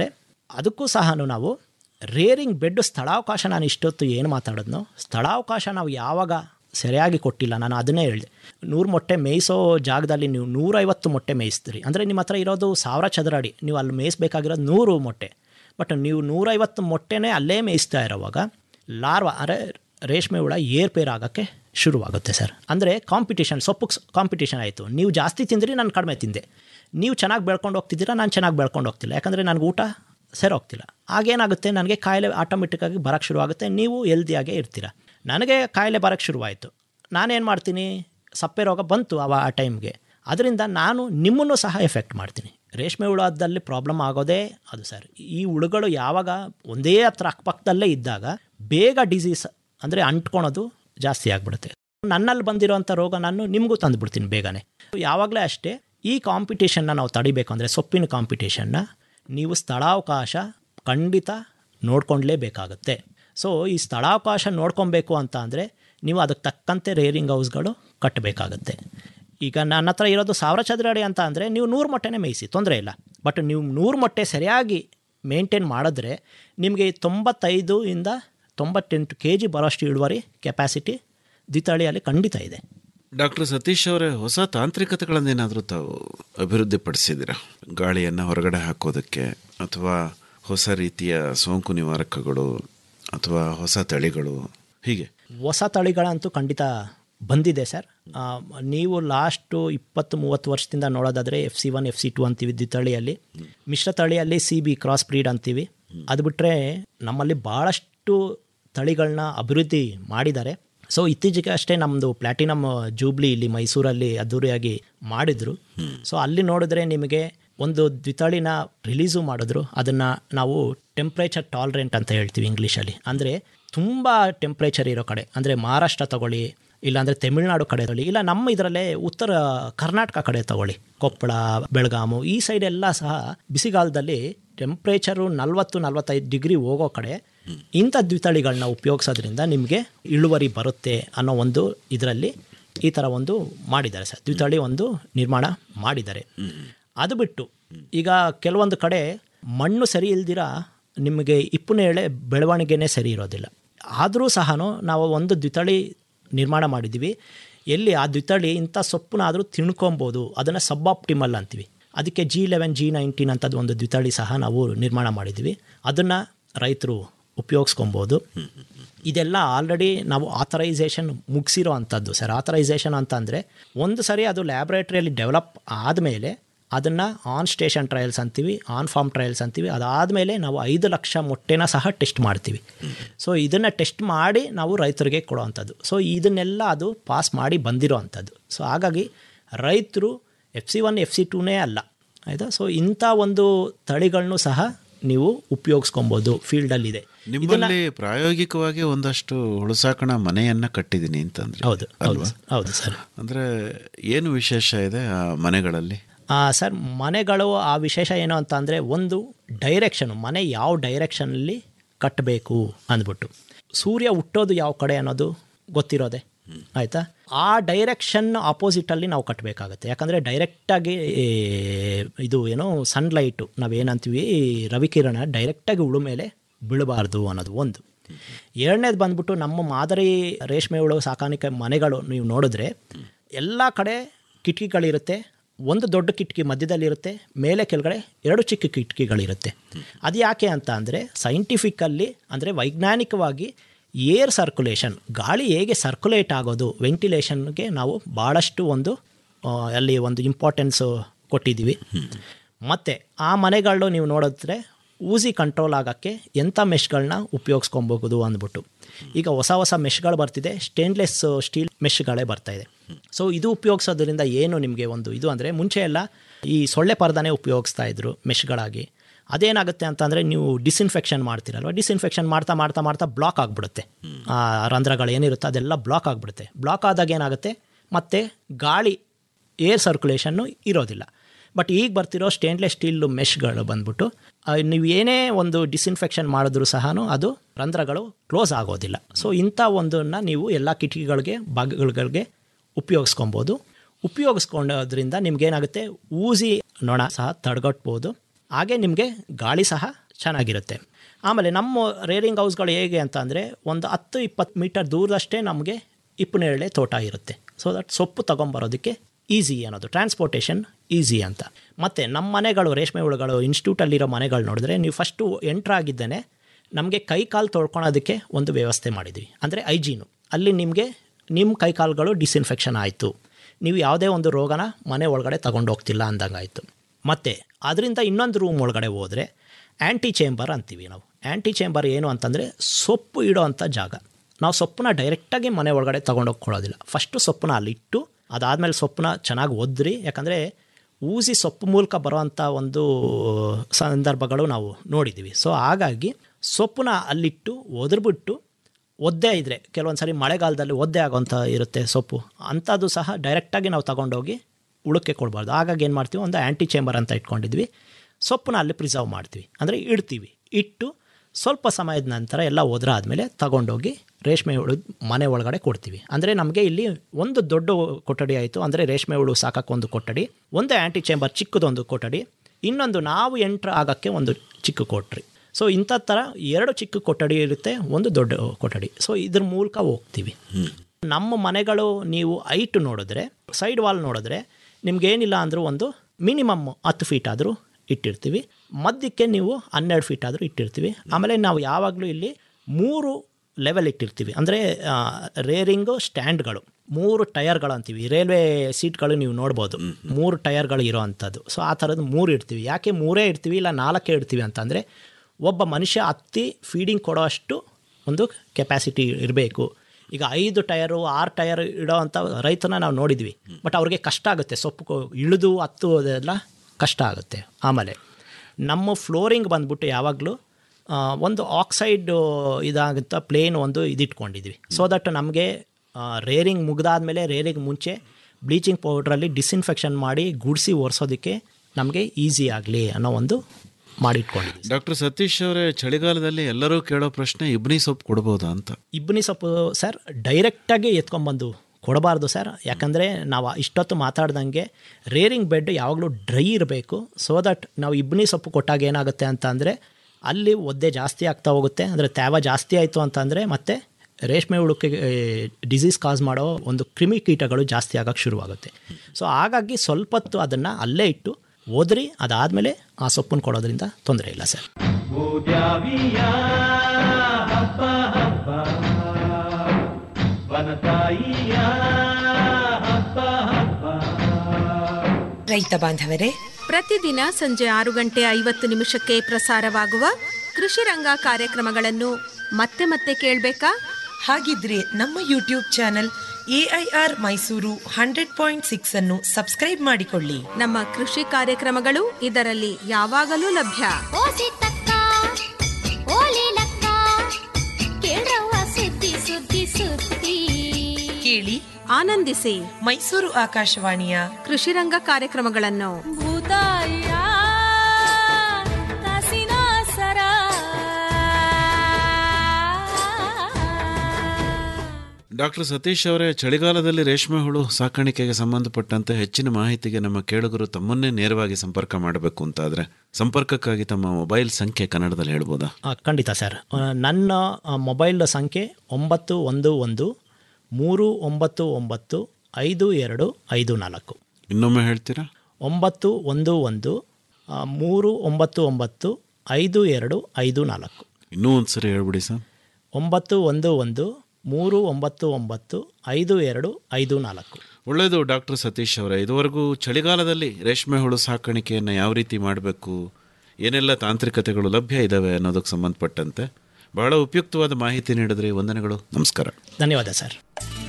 ಅದಕ್ಕೂ ಸಹ ನಾವು ರೇರಿಂಗ್ ಬೆಡ್ ಸ್ಥಳಾವಕಾಶ ನಾನು ಇಷ್ಟೊತ್ತು ಏನು ಮಾತಾಡಿದ್ನೋ ಸ್ಥಳಾವಕಾಶ ನಾವು ಯಾವಾಗ ಸರಿಯಾಗಿ ಕೊಟ್ಟಿಲ್ಲ ನಾನು ಅದನ್ನೇ ಹೇಳಿದೆ ನೂರು ಮೊಟ್ಟೆ ಮೇಯಿಸೋ ಜಾಗದಲ್ಲಿ ನೀವು ನೂರೈವತ್ತು ಮೊಟ್ಟೆ ಮೇಯಿಸ್ತೀರಿ ಅಂದರೆ ನಿಮ್ಮ ಹತ್ರ ಇರೋದು ಸಾವಿರ ಚದರ ಅಡಿ ನೀವು ಅಲ್ಲಿ ಮೇಯಿಸ್ಬೇಕಾಗಿರೋದು ನೂರು ಮೊಟ್ಟೆ ಬಟ್ ನೀವು ನೂರೈವತ್ತು ಮೊಟ್ಟೆನೇ ಅಲ್ಲೇ ಮೇಯಿಸ್ತಾ ಇರೋವಾಗ ಲಾರ್ವಾ ಅಂದರೆ ರೇಷ್ಮೆ ಹುಳ ಏರ್ಪೇರ್ ಆಗೋಕ್ಕೆ ಶುರುವಾಗುತ್ತೆ ಸರ್ ಅಂದರೆ ಕಾಂಪಿಟೇಷನ್ ಸೊಪ್ಪು ಕಾಂಪಿಟೇಷನ್ ಆಯಿತು ನೀವು ಜಾಸ್ತಿ ತಿಂದ್ರಿ ನಾನು ಕಡಿಮೆ ತಿಂದೆ ನೀವು ಚೆನ್ನಾಗಿ ಬೆಳ್ಕೊಂಡು ಹೋಗ್ತಿದ್ದೀರಾ ನಾನು ಚೆನ್ನಾಗಿ ಬೆಳ್ಕೊಂಡು ಹೋಗ್ತಿಲ್ಲ ಯಾಕಂದರೆ ನನಗೆ ಊಟ ಸರಿ ಹೋಗ್ತಿಲ್ಲ ಆಗೇನಾಗುತ್ತೆ ನನಗೆ ಕಾಯಿಲೆ ಆಟೋಮೆಟಿಕ್ಕಾಗಿ ಬರೋಕ್ಕೆ ಶುರುವಾಗುತ್ತೆ ನೀವು ಹೆಲ್ದಿಯಾಗೇ ಇರ್ತೀರ ನನಗೆ ಕಾಯಿಲೆ ಬರೋಕ್ಕೆ ಶುರುವಾಯಿತು ನಾನೇನು ಮಾಡ್ತೀನಿ ಸಪ್ಪೆ ರೋಗ ಬಂತು ಅವ ಆ ಟೈಮ್ಗೆ ಅದರಿಂದ ನಾನು ನಿಮ್ಮನ್ನು ಸಹ ಎಫೆಕ್ಟ್ ಮಾಡ್ತೀನಿ ರೇಷ್ಮೆ ಹುಳದಲ್ಲಿ ಪ್ರಾಬ್ಲಮ್ ಆಗೋದೇ ಅದು ಸರ್ ಈ ಹುಳುಗಳು ಯಾವಾಗ ಒಂದೇ ಹತ್ರ ಅಕ್ಕಪಕ್ಕದಲ್ಲೇ ಇದ್ದಾಗ ಬೇಗ ಡಿಸೀಸ್ ಅಂದರೆ ಅಂಟ್ಕೊಳೋದು ಜಾಸ್ತಿ ಆಗಿಬಿಡುತ್ತೆ ನನ್ನಲ್ಲಿ ಬಂದಿರೋಂಥ ರೋಗ ನಾನು ನಿಮಗೂ ತಂದುಬಿಡ್ತೀನಿ ಬೇಗನೆ ಯಾವಾಗಲೇ ಅಷ್ಟೇ ಈ ಕಾಂಪಿಟೇಷನ್ನ ನಾವು ತಡಿಬೇಕು ಅಂದರೆ ಸೊಪ್ಪಿನ ಕಾಂಪಿಟೇಷನ್ನ ನೀವು ಸ್ಥಳಾವಕಾಶ ಖಂಡಿತ ನೋಡ್ಕೊಂಡ್ಲೇಬೇಕಾಗತ್ತೆ ಸೊ ಈ ಸ್ಥಳಾವಕಾಶ ನೋಡ್ಕೊಬೇಕು ಅಂತ ಅಂದರೆ ನೀವು ಅದಕ್ಕೆ ತಕ್ಕಂತೆ ರೇರಿಂಗ್ ಹೌಸ್ಗಳು ಕಟ್ಟಬೇಕಾಗತ್ತೆ ಈಗ ನನ್ನ ಹತ್ರ ಇರೋದು ಸಾವಿರ ಚದರ ಅಡಿ ಅಂತ ಅಂದರೆ ನೀವು ನೂರು ಮೊಟ್ಟೆನೇ ಮೇಯಿಸಿ ತೊಂದರೆ ಇಲ್ಲ ಬಟ್ ನೀವು ನೂರು ಮೊಟ್ಟೆ ಸರಿಯಾಗಿ ಮೇಂಟೈನ್ ಮಾಡಿದ್ರೆ ನಿಮಗೆ ತೊಂಬತ್ತೈದು ಇಂದ ತೊಂಬತ್ತೆಂಟು ಕೆ ಜಿ ಬರೋಷ್ಟು ಇಳುವರಿ ಕೆಪಾಸಿಟಿ ದ್ವಿತಳಿಯಲ್ಲಿ ಖಂಡಿತ ಇದೆ ಡಾಕ್ಟರ್ ಸತೀಶ್ ಅವರೇ ಹೊಸ ತಾಂತ್ರಿಕತೆಗಳನ್ನೇನಾದರೂ ತಾವು ಅಭಿವೃದ್ಧಿಪಡಿಸಿದ್ದೀರಾ ಗಾಳಿಯನ್ನು ಹೊರಗಡೆ ಹಾಕೋದಕ್ಕೆ ಅಥವಾ ಹೊಸ ರೀತಿಯ ಸೋಂಕು ನಿವಾರಕಗಳು ಅಥವಾ ಹೊಸ ತಳಿಗಳು ಹೀಗೆ ಹೊಸ ತಳಿಗಳಂತೂ ಖಂಡಿತ ಬಂದಿದೆ ಸರ್ ಆ, ನೀವು ಲಾಸ್ಟು ಇಪ್ಪತ್ತು ಮೂವತ್ತು ವರ್ಷದಿಂದ ನೋಡೋದಾದರೆ F C one F C two ಅಂತೀವಿ ದ್ವಿತಳಿಯಲ್ಲಿ ಮಿಶ್ರ ತಳಿಯಲ್ಲಿ ಸಿ ಬಿ ಕ್ರಾಸ್ ಬ್ರೀಡ್ ಅಂತೀವಿ ಅದು ಬಿಟ್ಟರೆ ನಮ್ಮಲ್ಲಿ ಭಾಳಷ್ಟು ತಳಿಗಳನ್ನ ಅಭಿವೃದ್ಧಿ ಮಾಡಿದ್ದಾರೆ ಸೊ ಇತ್ತೀಚೆಗೆ ಅಷ್ಟೇ ನಮ್ಮದು ಪ್ಲಾಟಿನಮ್ ಜೂಬ್ಲಿ ಇಲ್ಲಿ ಮೈಸೂರಲ್ಲಿ ಅದ್ದೂರಿಯಾಗಿ ಮಾಡಿದ್ರು ಸೊ ಅಲ್ಲಿ ನೋಡಿದ್ರೆ ನಿಮಗೆ ಒಂದು ದ್ವಿತಳಿನ ರಿಲೀಸು ಮಾಡಿದ್ರು ಅದನ್ನು ನಾವು ಟೆಂಪ್ರೇಚರ್ ಟಾಲರೆಂಟ್ ಅಂತ ಹೇಳ್ತೀವಿ ಇಂಗ್ಲೀಷಲ್ಲಿ ಅಂದರೆ ತುಂಬ ಟೆಂಪ್ರೇಚರ್ ಇರೋ ಕಡೆ ಅಂದರೆ ಮಹಾರಾಷ್ಟ್ರ ತಗೊಳ್ಳಿ ಇಲ್ಲಾಂದರೆ ತಮಿಳ್ನಾಡು ಕಡೆ ತಗೊಳ್ಳಿ ಇಲ್ಲ ನಮ್ಮ ಇದರಲ್ಲೇ ಉತ್ತರ ಕರ್ನಾಟಕ ಕಡೆ ತಗೊಳ್ಳಿ ಕೊಪ್ಪಳ ಬೆಳಗಾಮು ಈ ಸೈಡ್ ಎಲ್ಲ ಸಹ ಬಿಸಿಗಾಲದಲ್ಲಿ ಟೆಂಪ್ರೇಚರು ನಲ್ವತ್ತು ನಲ್ವತ್ತೈದು ಡಿಗ್ರಿ ಹೋಗೋ ಕಡೆ ಇಂಥ ದ್ವಿತಳಿಗಳನ್ನ ಉಪಯೋಗಿಸೋದ್ರಿಂದ ನಿಮಗೆ ಇಳುವರಿ ಬರುತ್ತೆ ಅನ್ನೋ ಒಂದು ಇದರಲ್ಲಿ ಈ ಥರ ಒಂದು ಮಾಡಿದ್ದಾರೆ ಸರ್ ದ್ವಿತಳಿ ಒಂದು ನಿರ್ಮಾಣ ಮಾಡಿದ್ದಾರೆ ಅದು ಬಿಟ್ಟು ಈಗ ಕೆಲವೊಂದು ಕಡೆ ಮಣ್ಣು ಸರಿ ಇಲ್ದಿರ ನಿಮಗೆ ಇಪ್ಪುನೇಳೆ ಬೆಳವಣಿಗೆನೇ ಸರಿ ಇರೋದಿಲ್ಲ ಆದರೂ ಸಹ ನಾವು ಒಂದು ದ್ವಿತಳಿ ನಿರ್ಮಾಣ ಮಾಡಿದ್ದೀವಿ ಎಲ್ಲಿ ಆ ದ್ವಿತಳಿ ಇಂಥ ಸೊಪ್ಪನ್ನಾದರೂ ತಿಳ್ಕೊಬೋದು ಅದನ್ನು ಸಬ್ಬಾಪ್ಟಿಮಲ್ ಅಂತೀವಿ ಅದಕ್ಕೆ ಜಿ ಲೆವೆನ್ ಜಿ ನೈನ್ಟೀನ್ ಅಂಥದ್ದು ಒಂದು ದ್ವಿತಳಿ ಸಹ ನಾವು ನಿರ್ಮಾಣ ಮಾಡಿದ್ದೀವಿ ಅದನ್ನು ರೈತರು ಉಪಯೋಗಿಸ್ಕೊಬೋದು ಇದೆಲ್ಲ ಆಲ್ರೆಡಿ ನಾವು ಆಥರೈಸೇಷನ್ ಮುಗಿಸಿರೋ ಅಂಥದ್ದು ಸರ್ ಆಥರೈಸೇಷನ್ ಅಂತ ಅಂದರೆ ಒಂದು ಸರಿ ಅದು ಲ್ಯಾಬ್ರೇಟ್ರಿಯಲ್ಲಿ ಡೆವಲಪ್ ಆದಮೇಲೆ ಅದನ್ನು ಆನ್ ಸ್ಟೇಷನ್ ಟ್ರಯಲ್ಸ್ ಅಂತೀವಿ ಆನ್ ಫಾರ್ಮ್ ಟ್ರಯಲ್ಸ್ ಅಂತೀವಿ ಅದಾದಮೇಲೆ ನಾವು ಐದು ಲಕ್ಷ ಮೊಟ್ಟೆನ ಸಹ ಟೆಸ್ಟ್ ಮಾಡ್ತೀವಿ ಸೊ ಇದನ್ನು ಟೆಸ್ಟ್ ಮಾಡಿ ನಾವು ರೈತರಿಗೆ ಕೊಡೋವಂಥದ್ದು ಸೊ ಇದನ್ನೆಲ್ಲ ಅದು ಪಾಸ್ ಮಾಡಿ ಬಂದಿರೋ ಅಂಥದ್ದು ಸೊ ಹಾಗಾಗಿ ರೈತರು F C one F C ಟೂನೇ ಅಲ್ಲ ಆಯಿತಾ ಸೊ ಇಂಥ ಒಂದು ತಳಿಗಳನ್ನು ಸಹ ನೀವು ಉಪಯೋಗಿಸ್ಕೊಬೋದು ಫೀಲ್ಡಲ್ಲಿದೆ ನಿಮ್ಮಲ್ಲಿ ಪ್ರಾಯೋಗಿಕವಾಗಿ ಒಂದಷ್ಟು ಹುಳುಸಾಕಣ ಮನೆಯನ್ನ ಕಟ್ಟಿದ್ದೀನಿ ಅಂತಂದ್ರೆ ಹೌದು ಹೌದು ಹೌದು ಸರ್ ಅಂದ್ರೆ ಏನು ವಿಶೇಷ ಇದೆ ಆ ಮನೆಗಳಲ್ಲಿ ಆ, ಸರ್ ಮನೆಗಳು ಆ ವಿಶೇಷ ಏನು ಅಂತ ಅಂದರೆ ಒಂದು ಡೈರೆಕ್ಷನು ಮನೆ ಯಾವ ಡೈರೆಕ್ಷನಲ್ಲಿ ಕಟ್ಟಬೇಕು ಅಂದ್ಬಿಟ್ಟು ಸೂರ್ಯ ಹುಟ್ಟೋದು ಯಾವ ಕಡೆ ಅನ್ನೋದು ಗೊತ್ತಿರೋದೆ ಆಯಿತಾ ಆ ಡೈರೆಕ್ಷನ್ ಆಪೋಸಿಟಲ್ಲಿ ನಾವು ಕಟ್ಟಬೇಕಾಗತ್ತೆ ಯಾಕಂದರೆ ಡೈರೆಕ್ಟಾಗಿ ಇದು ಏನೋ ಸನ್ಲೈಟು ನಾವೇನಂತೀವಿ ರವಿಕಿರಣ ಡೈರೆಕ್ಟಾಗಿ ಉಳು ಮೇಲೆ ಬೀಳಬಾರ್ದು ಅನ್ನೋದು ಒಂದು ಎರಡನೇದು ಬಂದ್ಬಿಟ್ಟು ನಮ್ಮ ಮಾದರಿ ರೇಷ್ಮೆ ಹುಳು ಸಾಕಾಣಿಕೆ ಮನೆಗಳು ನೀವು ನೋಡಿದ್ರೆ ಎಲ್ಲ ಕಡೆ ಕಿಟಕಿಗಳಿರುತ್ತೆ ಒಂದು ದೊಡ್ಡ ಕಿಟಕಿ ಮಧ್ಯದಲ್ಲಿರುತ್ತೆ ಮೇಲೆ ಕೆಳಗಡೆ ಎರಡು ಚಿಕ್ಕ ಕಿಟಕಿಗಳಿರುತ್ತೆ ಅದು ಯಾಕೆ ಅಂತ ಅಂದರೆ ಸೈಂಟಿಫಿಕಲ್ಲಿ ಅಂದರೆ ವೈಜ್ಞಾನಿಕವಾಗಿ ಏರ್ ಸರ್ಕ್ಯುಲೇಷನ್ ಗಾಳಿ ಹೇಗೆ ಸರ್ಕ್ಯುಲೇಟ್ ಆಗೋದು ವೆಂಟಿಲೇಷನ್ಗೆ ನಾವು ಭಾಳಷ್ಟು ಒಂದು ಆ, ಅಲ್ಲಿ ಒಂದು ಇಂಪಾರ್ಟೆನ್ಸು ಕೊಟ್ಟಿದ್ದೀವಿ ಮತ್ತು ಆ ಮನೆಗಳು ನೀವು ನೋಡಿದ್ರೆ ಊಸಿ ಕಂಟ್ರೋಲ್ ಆಗೋಕ್ಕೆ ಎಂಥ ಮೆಶ್ಗಳನ್ನ ಉಪಯೋಗಿಸ್ಕೊಬಹುದು ಅಂದ್ಬಿಟ್ಟು ಈಗ ಹೊಸ ಹೊಸ ಮೆಶ್ಗಳು ಬರ್ತಿದೆ ಸ್ಟೇನ್ಲೆಸ್ ಸ್ಟೀಲ್ ಮೆಶ್ಗಳೇ ಬರ್ತಾ ಇದೆ ಸೊ ಇದು ಉಪಯೋಗಿಸೋದ್ರಿಂದ ಏನು ನಿಮಗೆ ಒಂದು ಇದು ಅಂದರೆ ಮುಂಚೆ ಎಲ್ಲ ಈ ಸೊಳ್ಳೆ ಪರ್ದಾನೆ ಉಪಯೋಗಿಸ್ತಾ ಇದ್ರು ಮೆಶ್ಗಳಾಗಿ ಅದೇನಾಗುತ್ತೆ ಅಂತಂದರೆ ನೀವು ಡಿಸ್ಇನ್ಫೆಕ್ಷನ್ ಮಾಡ್ತೀರಲ್ವ ಡಿಸ್ಇನ್ಫೆಕ್ಷನ್ ಮಾಡ್ತಾ ಮಾಡ್ತಾ ಮಾಡ್ತಾ ಬ್ಲಾಕ್ ಆಗಿಬಿಡುತ್ತೆ ಆ ರಂಧ್ರಗಳು ಏನಿರುತ್ತೋ ಅದೆಲ್ಲ ಬ್ಲಾಕ್ ಆಗಿಬಿಡುತ್ತೆ ಬ್ಲಾಕ್ ಆದಾಗ ಏನಾಗುತ್ತೆ ಮತ್ತು ಗಾಳಿ ಏರ್ ಸರ್ಕ್ಯುಲೇಷನ್ನು ಇರೋದಿಲ್ಲ ಬಟ್ ಈಗ ಬರ್ತಿರೋ ಸ್ಟೇನ್ಲೆಸ್ ಸ್ಟೀಲ್ ಮೆಶ್ಗಳು ಬಂದ್ಬಿಟ್ಟು ಆ, ನೀವು ಏನೇ ಒಂದು ಡಿಸ್ಇನ್ಫೆಕ್ಷನ್ ಮಾಡಿದ್ರೂ ಸಹ ಅದು ರಂಧ್ರಗಳು ಕ್ಲೋಸ್ ಆಗೋದಿಲ್ಲ ಸೊ ಇಂಥ ಒಂದನ್ನು ನೀವು ಎಲ್ಲ ಕಿಟಕಿಗಳಿಗೆ ಬಾಗಿಲುಗಳಿಗೆ ಉಪಯೋಗಿಸ್ಕೊಬೋದು ಉಪಯೋಗಿಸ್ಕೊಂಡೋದ್ರಿಂದ ನಿಮ್ಗೇನಾಗುತ್ತೆ ಊಸಿ ನೊಣ ಸಹ ತಡೆಗಟ್ಬೋದು ಹಾಗೆ ನಿಮಗೆ ಗಾಳಿ ಸಹ ಚೆನ್ನಾಗಿರುತ್ತೆ ಆಮೇಲೆ ನಮ್ಮ ರೇರಿಂಗ್ ಹೌಸ್ಗಳು ಹೇಗೆ ಅಂತ ಅಂದರೆ ಒಂದು ಹತ್ತು ಇಪ್ಪತ್ತು ಮೀಟರ್ ದೂರದಷ್ಟೇ ನಮಗೆ ಇಪ್ಪನೇರಳೆ ತೋಟ ಇರುತ್ತೆ ಸೊ ದಟ್ ಸೊಪ್ಪು ತೊಗೊಂಬರೋದಕ್ಕೆ ಈಸಿ ಅನ್ನೋದು ಟ್ರಾನ್ಸ್ಪೋರ್ಟೇಷನ್ ಈಸಿ ಅಂತ ಮತ್ತು ನಮ್ಮ ಮನೆಗಳು ರೇಷ್ಮೆ ಹುಳುಗಳು ಇನ್ಸ್ಟಿಟ್ಯೂಟಲ್ಲಿರೋ ಮನೆಗಳು ನೋಡಿದ್ರೆ ನೀವು ಫಸ್ಟು ಎಂಟ್ರ್ ಆಗಿದ್ದೇನೆ ನಮಗೆ ಕೈ ಕಾಲು ತೊಳ್ಕೊಳೋದಕ್ಕೆ ಒಂದು ವ್ಯವಸ್ಥೆ ಮಾಡಿದ್ವಿ ಅಂದರೆ ಐಜೀನು ಅಲ್ಲಿ ನಿಮಗೆ ನಿಮ್ಮ ಕೈ ಕಾಲುಗಳು ಡಿಸ್ಇನ್ಫೆಕ್ಷನ್ ಆಯಿತು ನೀವು ಯಾವುದೇ ಒಂದು ರೋಗನ ಮನೆ ಒಳಗಡೆ ತಗೊಂಡು ಹೋಗ್ತಿಲ್ಲ ಅಂದಂಗಾಯಿತು ಮತ್ತು ಅದರಿಂದ ಇನ್ನೊಂದು ರೂಮ್ ಒಳಗಡೆ ಹೋದರೆ ಆ್ಯಂಟಿ ಚೇಂಬರ್ ಅಂತೀವಿ ನಾವು ಆ್ಯಂಟಿ ಚೇಂಬರ್ ಏನು ಅಂತಂದರೆ ಸೊಪ್ಪು ಇಡೋ ಅಂಥ ಜಾಗ ನಾವು ಸೊಪ್ಪನ್ನ ಡೈರೆಕ್ಟಾಗಿ ಮನೆ ಒಳಗಡೆ ತೊಗೊಂಡೋಗಿ ಕೊಡೋದಿಲ್ಲ ಫಸ್ಟು ಸೊಪ್ಪನ್ನ ಅಲ್ಲಿಟ್ಟು ಅದಾದಮೇಲೆ ಸೊಪ್ಪನ್ನ ಚೆನ್ನಾಗಿ ಒದ್ರಿ ಯಾಕಂದರೆ ಊಸಿ ಸೊಪ್ಪು ಮೂಲಕ ಬರೋವಂಥ ಒಂದು ಸಂದರ್ಭಗಳು ನಾವು ನೋಡಿದ್ದೀವಿ ಸೊ ಹಾಗಾಗಿ ಸೊಪ್ಪನ್ನ ಅಲ್ಲಿಟ್ಟು ಒದ್ರಬಿಟ್ಟು ಒದ್ದೆ ಇದ್ದರೆ ಕೆಲವೊಂದು ಸರಿ ಮಳೆಗಾಲದಲ್ಲಿ ಒದ್ದೆ ಆಗೋಂಥ ಇರುತ್ತೆ ಸೊಪ್ಪು ಅಂಥದ್ದು ಸಹ ಡೈರೆಕ್ಟಾಗಿ ನಾವು ತಗೊಂಡೋಗಿ ಉಳಕ್ಕೆ ಕೊಡಬಾರ್ದು ಹಾಗಾಗಿ ಏನು ಮಾಡ್ತೀವಿ ಒಂದು ಆ್ಯಂಟಿ ಚೇಂಬರ್ ಅಂತ ಇಟ್ಕೊಂಡಿದ್ವಿ ಸೊಪ್ಪನ್ನ ಅಲ್ಲಿ ಪ್ರಿಸರ್ವ್ ಮಾಡ್ತೀವಿ ಅಂದರೆ ಇಡ್ತೀವಿ ಇಟ್ಟು ಸ್ವಲ್ಪ ಸಮಯದ ನಂತರ ಎಲ್ಲ ಒದ್ರ ಆದಮೇಲೆ ತಗೊಂಡೋಗಿ ರೇಷ್ಮೆ ಹುಳು ಮನೆ ಒಳಗಡೆ ಕೊಡ್ತೀವಿ ಅಂದರೆ ನಮಗೆ ಇಲ್ಲಿ ಒಂದು ದೊಡ್ಡ ಕೊಠಡಿ ಆಯಿತು ಅಂದರೆ ರೇಷ್ಮೆ ಹುಳು ಸಾಕಕ್ಕೆ ಒಂದು ಕೊಠಡಿ ಒಂದು ಆ್ಯಂಟಿ ಚೇಂಬರ್ ಚಿಕ್ಕದೊಂದು ಕೊಠಡಿ ಇನ್ನೊಂದು ನಾವು ಎಂಟ್ರ್ ಆಗೋಕ್ಕೆ ಒಂದು ಚಿಕ್ಕ ಕೊಠಡಿ ಸೊ ಇಂಥ ಥರ ಎರಡು ಚಿಕ್ಕ ಕೊಠಡಿ ಇರುತ್ತೆ ಒಂದು ದೊಡ್ಡ ಕೊಠಡಿ ಸೊ ಇದ್ರ ಮೂಲಕ ಹೋಗ್ತೀವಿ ನಮ್ಮ ಮನೆಗಳು ನೀವು ಐಟ್ ನೋಡಿದ್ರೆ ಸೈಡ್ ವಾಲ್ ನೋಡಿದ್ರೆ ನಿಮ್ಗೇನಿಲ್ಲ ಅಂದರೂ ಒಂದು ಮಿನಿಮಮ್ ಹತ್ತು ಫೀಟ್ ಆದರೂ ಇಟ್ಟಿರ್ತೀವಿ ಮಧ್ಯಕ್ಕೆ ನೀವು ಹನ್ನೆರಡು ಫೀಟ್ ಆದರೂ ಇಟ್ಟಿರ್ತೀವಿ ಆಮೇಲೆ ನಾವು ಯಾವಾಗಲೂ ಇಲ್ಲಿ ಮೂರು ಲೆವೆಲ್ ಇಟ್ಟಿರ್ತೀವಿ ಅಂದರೆ ರೇರಿಂಗು ಸ್ಟ್ಯಾಂಡ್ಗಳು ಮೂರು ಟಯರ್ಗಳು ಅಂತೀವಿ ರೈಲ್ವೆ ಸೀಟ್ಗಳು ನೀವು ನೋಡ್ಬೋದು ಮೂರು ಟಯರ್ಗಳು ಇರೋ ಅಂಥದ್ದು ಸೊ ಆ ಥರದ್ದು ಮೂರು ಇಡ್ತೀವಿ ಯಾಕೆ ಮೂರೇ ಇಡ್ತೀವಿ ಇಲ್ಲ ನಾಲ್ಕೇ ಇಡ್ತೀವಿ ಅಂತಂದರೆ ಒಬ್ಬ ಮನುಷ್ಯ ಹತ್ತಿ ಫೀಡಿಂಗ್ ಕೊಡೋ ಅಷ್ಟು ಒಂದು ಕೆಪಾಸಿಟಿ ಇರಬೇಕು ಈಗ ಐದು ಟಯರು ಆರು ಟಯರ್ ಇಡೋ ಅಂಥ ರೈತನ ನಾವು ನೋಡಿದ್ವಿ ಬಟ್ ಅವ್ರಿಗೆ ಕಷ್ಟ ಆಗುತ್ತೆ ಸೊಪ್ಪು ಕೊ- ಇಳಿದು ಹತ್ತುವುದೆಲ್ಲ ಕಷ್ಟ ಆಗುತ್ತೆ ಆಮೇಲೆ ನಮ್ಮ ಫ್ಲೋರಿಂಗ್ ಬಂದ್ಬಿಟ್ಟು ಯಾವಾಗಲೂ ಆ, ಒಂದು ಆಕ್ಸೈಡ್ ಇದಾಗುತ್ತ ಪ್ಲೇನ್ ಒಂದು ಇದಿಟ್ಕೊಂಡಿದ್ವಿ ಸೊ ದಟ್ ನಮಗೆ ರೇರಿಂಗ್ ಮುಗ್ದಾದ್ಮೇಲೆ ರೇರಿಂಗ್ ಮುಂಚೆ ಬ್ಲೀಚಿಂಗ್ ಪೌಡ್ರಲ್ಲಿ ಡಿಸ್ಇನ್ಫೆಕ್ಷನ್ ಮಾಡಿ ಗುಡಿಸಿ ಒರೆಸೋದಕ್ಕೆ ನಮಗೆ ಈಸಿ ಆಗಲಿ ಅನ್ನೋ ಒಂದು ಮಾಡಿಟ್ಕೊಂಡಿದ್ವಿ ಡಾಕ್ಟರ್ ಸತೀಶ್ ಅವರೇ ಚಳಿಗಾಲದಲ್ಲಿ ಎಲ್ಲರೂ ಕೇಳೋ ಪ್ರಶ್ನೆ ಇಬ್ನಿ ಸೊಪ್ಪು ಕೊಡ್ಬೋದಾ ಅಂತ ಇಬ್ಬನಿ ಸೊಪ್ಪು ಸರ್ ಡೈರೆಕ್ಟಾಗಿ ಎತ್ಕೊಂಬಂದು ಕೊಡಬಾರ್ದು ಸರ್ ಯಾಕಂದರೆ ನಾವು ಇಷ್ಟೊತ್ತು ಮಾತಾಡ್ದಂಗೆ ರೇರಿಂಗ್ ಬೆಡ್ ಯಾವಾಗಲೂ ಡ್ರೈ ಇರಬೇಕು ಸೊ ದಟ್ ನಾವು ಇಬ್ಬನಿ ಸೊಪ್ಪು ಕೊಟ್ಟಾಗ ಏನಾಗುತ್ತೆ ಅಂತ ಅಂದರೆ ಅಲ್ಲಿ ಒದ್ದೆ ಜಾಸ್ತಿ ಆಗ್ತಾ ಹೋಗುತ್ತೆ ಅಂದರೆ ತ್ಯಾವ ಜಾಸ್ತಿ ಆಯಿತು ಅಂತಂದರೆ ಮತ್ತೆ ರೇಷ್ಮೆ ಹುಳುಕ್ಕೆ ಡಿಸೀಸ್ ಕಾಸ್ ಮಾಡೋ ಒಂದು ಕ್ರಿಮಿ ಕೀಟಗಳು ಜಾಸ್ತಿ ಆಗೋಕ್ಕೆ ಶುರುವಾಗುತ್ತೆ ಸೊ ಹಾಗಾಗಿ ಸ್ವಲ್ಪ ಹೊತ್ತು ಅದನ್ನು ಅಲ್ಲೇ ಇಟ್ಟು ಓದ್ರಿ ಅದಾದಮೇಲೆ ಆ ಸೊಪ್ಪನ್ನು ಕೊಡೋದ್ರಿಂದ ತೊಂದರೆ ಇಲ್ಲ ಸರ್ ದ್ಯಾವಿಯ ಹಬ್ಬ ಹಬ್ಬ ವನತಾಯಿಯ ಹಬ್ಬ ಹಬ್ಬ ರೈತ ಬಾಂಧವರೇ ಪ್ರತಿದಿನ ಸಂಜೆ ಆರು ಗಂಟೆ ಐವತ್ತು ನಿಮಿಷಕ್ಕೆ ಪ್ರಸಾರವಾಗುವ ಕೃಷಿ ರಂಗ ಕಾರ್ಯಕ್ರಮಗಳನ್ನು ಮತ್ತೆ ಮತ್ತೆ ಕೇಳಬೇಕಾ ಹಾಗಿದ್ರೆ ನಮ್ಮ YouTube channel AIR Mysuru hundred point six ಅನ್ನು ಸಬ್ಸ್ಕ್ರೈಬ್ ಮಾಡಿಕೊಳ್ಳಿ ನಮ್ಮ ಕೃಷಿ ಕಾರ್ಯಕ್ರಮಗಳು ಇದರಲ್ಲಿ ಯಾವಾಗಲೂ ಲಭ್ಯ ಓಲಿಲಕ್ಕ ಕೇಳ್ರವ್ವ ಸುದ್ದಿ ಸುದ್ದಿ ಸುದ್ದಿ ಕೇಳಿ ಆನಂದಿಸಿ ಮೈಸೂರು ಆಕಾಶವಾಣಿಯ ಕೃಷಿ ರಂಗ ಕಾರ್ಯಕ್ರಮಗಳನ್ನು ಭೂತಾಯ ಕಾಸಿನ ಸರ ಡಾಕ್ಟರ್ ಸತೀಶ್ ಅವರೇ ಚಳಿಗಾಲದಲ್ಲಿ ರೇಷ್ಮೆ ಹುಳು ಸಾಕಾಣಿಕೆಗೆ ಸಂಬಂಧಪಟ್ಟಂತೆ ಹೆಚ್ಚಿನ ಮಾಹಿತಿಗೆ ನಮ್ಮ ಕೇಳುಗರು ತಮ್ಮನ್ನೇ ನೇರವಾಗಿ ಸಂಪರ್ಕ ಮಾಡಬೇಕು ಅಂತಾದರೆ ಸಂಪರ್ಕಕ್ಕಾಗಿ ತಮ್ಮ ಮೊಬೈಲ್ ಸಂಖ್ಯೆ ಕನ್ನಡದಲ್ಲಿ ಹೇಳ್ಬೋದಾ ಆ, ಖಂಡಿತ ಸರ್ ಆ, ನನ್ನ ಆ, ಮೊಬೈಲ್ ಸಂಖ್ಯೆ ಒಂಬತ್ತು ಒಂದು ಒಂದು ಮೂರು ಒಂಬತ್ತು ಒಂಬತ್ತು ಐದು ಎರಡು ಐದು ನಾಲ್ಕು ಇನ್ನೊಮ್ಮೆ ಹೇಳ್ತೀರಾ ಒಂಬತ್ತು ಒಂದು ಒಂದು ಆ, ಮೂರು ಒಂಬತ್ತು ಒಂಬತ್ತು ಐದು ಎರಡು ಐದು ನಾಲ್ಕು ಇನ್ನೂ ಒಂದು ಸರಿ ಹೇಳ್ಬಿಡಿ ಸರ್ ಒಂಬತ್ತು ಒಂದು ಒಂದು ಮೂರು ಒಂಬತ್ತು ಒಂಬತ್ತು ಐದು ಎರಡು ಐದು ನಾಲ್ಕು ಒಳ್ಳೆಯದು ಡಾಕ್ಟರ್ ಸತೀಶ್ ಅವರೇ ಇದುವರೆಗೂ ಚಳಿಗಾಲದಲ್ಲಿ ರೇಷ್ಮೆ ಹುಳು ಸಾಕಾಣಿಕೆಯನ್ನು ಯಾವ ರೀತಿ ಮಾಡಬೇಕು ಏನೆಲ್ಲ ತಾಂತ್ರಿಕತೆಗಳು ಲಭ್ಯ ಇದ್ದಾವೆ ಅನ್ನೋದಕ್ಕೆ ಸಂಬಂಧಪಟ್ಟಂತೆ ಬಹಳ ಉಪಯುಕ್ತವಾದ ಮಾಹಿತಿ ನೀಡಿದ್ರಿ ವಂದನೆಗಳು ನಮಸ್ಕಾರ ಧನ್ಯವಾದ ಸರ್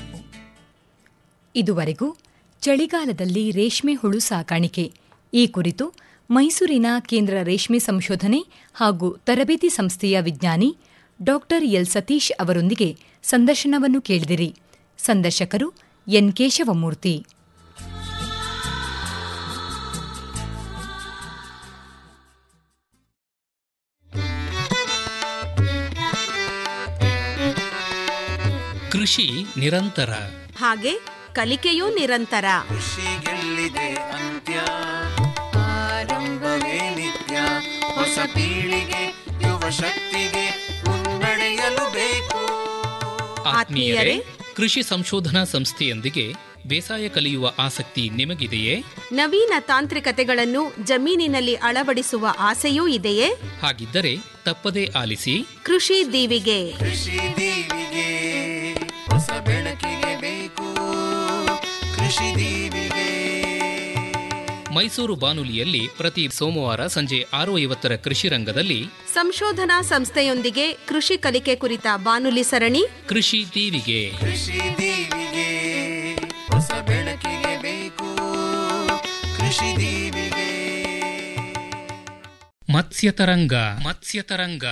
ಇದುವರೆಗೂ ಚಳಿಗಾಲದಲ್ಲಿ ರೇಷ್ಮೆ ಹುಳು ಸಾಕಾಣಿಕೆ ಈ ಕುರಿತು ಮೈಸೂರಿನ ಕೇಂದ್ರ ರೇಷ್ಮೆ ಸಂಶೋಧನೆ ಹಾಗೂ ತರಬೇತಿ ಸಂಸ್ಥೆಯ ವಿಜ್ಞಾನಿ ಡಾಕ್ಟರ್ ಎಲ್ ಸತೀಶ್ ಅವರೊಂದಿಗೆ ಸಂದರ್ಶನವನ್ನು ಕೇಳಿದಿರಿ ಸಂದರ್ಶಕರು ಎನ್ ಕೇಶವಮೂರ್ತಿ ಕೃಷಿ ನಿರಂತರ ಹಾಗೆ ಕಲಿಕೆಯೂ ನಿರಂತರ ಕೃಷಿಗೆಲ್ಲಿದೆ ಅಂತ್ಯ ಆರಂಭವೇ ನಿತ್ಯ ಹೊಸ ಪೀಳಿಗೆ ಯುವ ಶಕ್ತಿಗೆ ಮುನ್ನಡೆಯಲು ಬೇಕು ಆತ್ಮೀಯರೇ ಕೃಷಿ ಸಂಶೋಧನಾ ಸಂಸ್ಥೆಯೊಂದಿಗೆ ಬೇಸಾಯ ಕಲಿಯುವ ಆಸಕ್ತಿ ನಿಮಗಿದೆಯೇ ನವೀನ ತಾಂತ್ರಿಕತೆಗಳನ್ನು ಜಮೀನಿನಲ್ಲಿ ಅಳವಡಿಸುವ ಆಸೆಯೂ ಇದೆಯೇ ಹಾಗಿದ್ದರೆ ತಪ್ಪದೇ ಆಲಿಸಿ ಕೃಷಿ ದೀವಿಗೆ ಕೃಷಿ ದೀವಿಗೆ ಹೊಸ ಬೆಳಕಿಗೆ ಬೇಕು ಕೃಷಿ ದೀವಿಗೆ ಮೈಸೂರು ಬಾನುಲಿಯಲ್ಲಿ ಪ್ರತಿ ಸೋಮವಾರ ಸಂಜೆ ಆರು ಐವತ್ತರ ಕೃಷಿ ರಂಗದಲ್ಲಿ ಸಂಶೋಧನಾ ಸಂಸ್ಥೆಯೊಂದಿಗೆ ಕೃಷಿ ಕಲಿಕೆ ಕುರಿತ ಬಾನುಲಿ ಸರಣಿ ಕೃಷಿ ದೀವಿಗೆ ಕೃಷಿ ದೀವಿಗೆ ಹೊಸ ಬೆಳಕಿಗೆ ಬೇಕು ಕೃಷಿ ದೀವಿಗೆ ಮತ್ಸ್ಯತರಂಗ ಮತ್ಸ್ಯತರಂಗ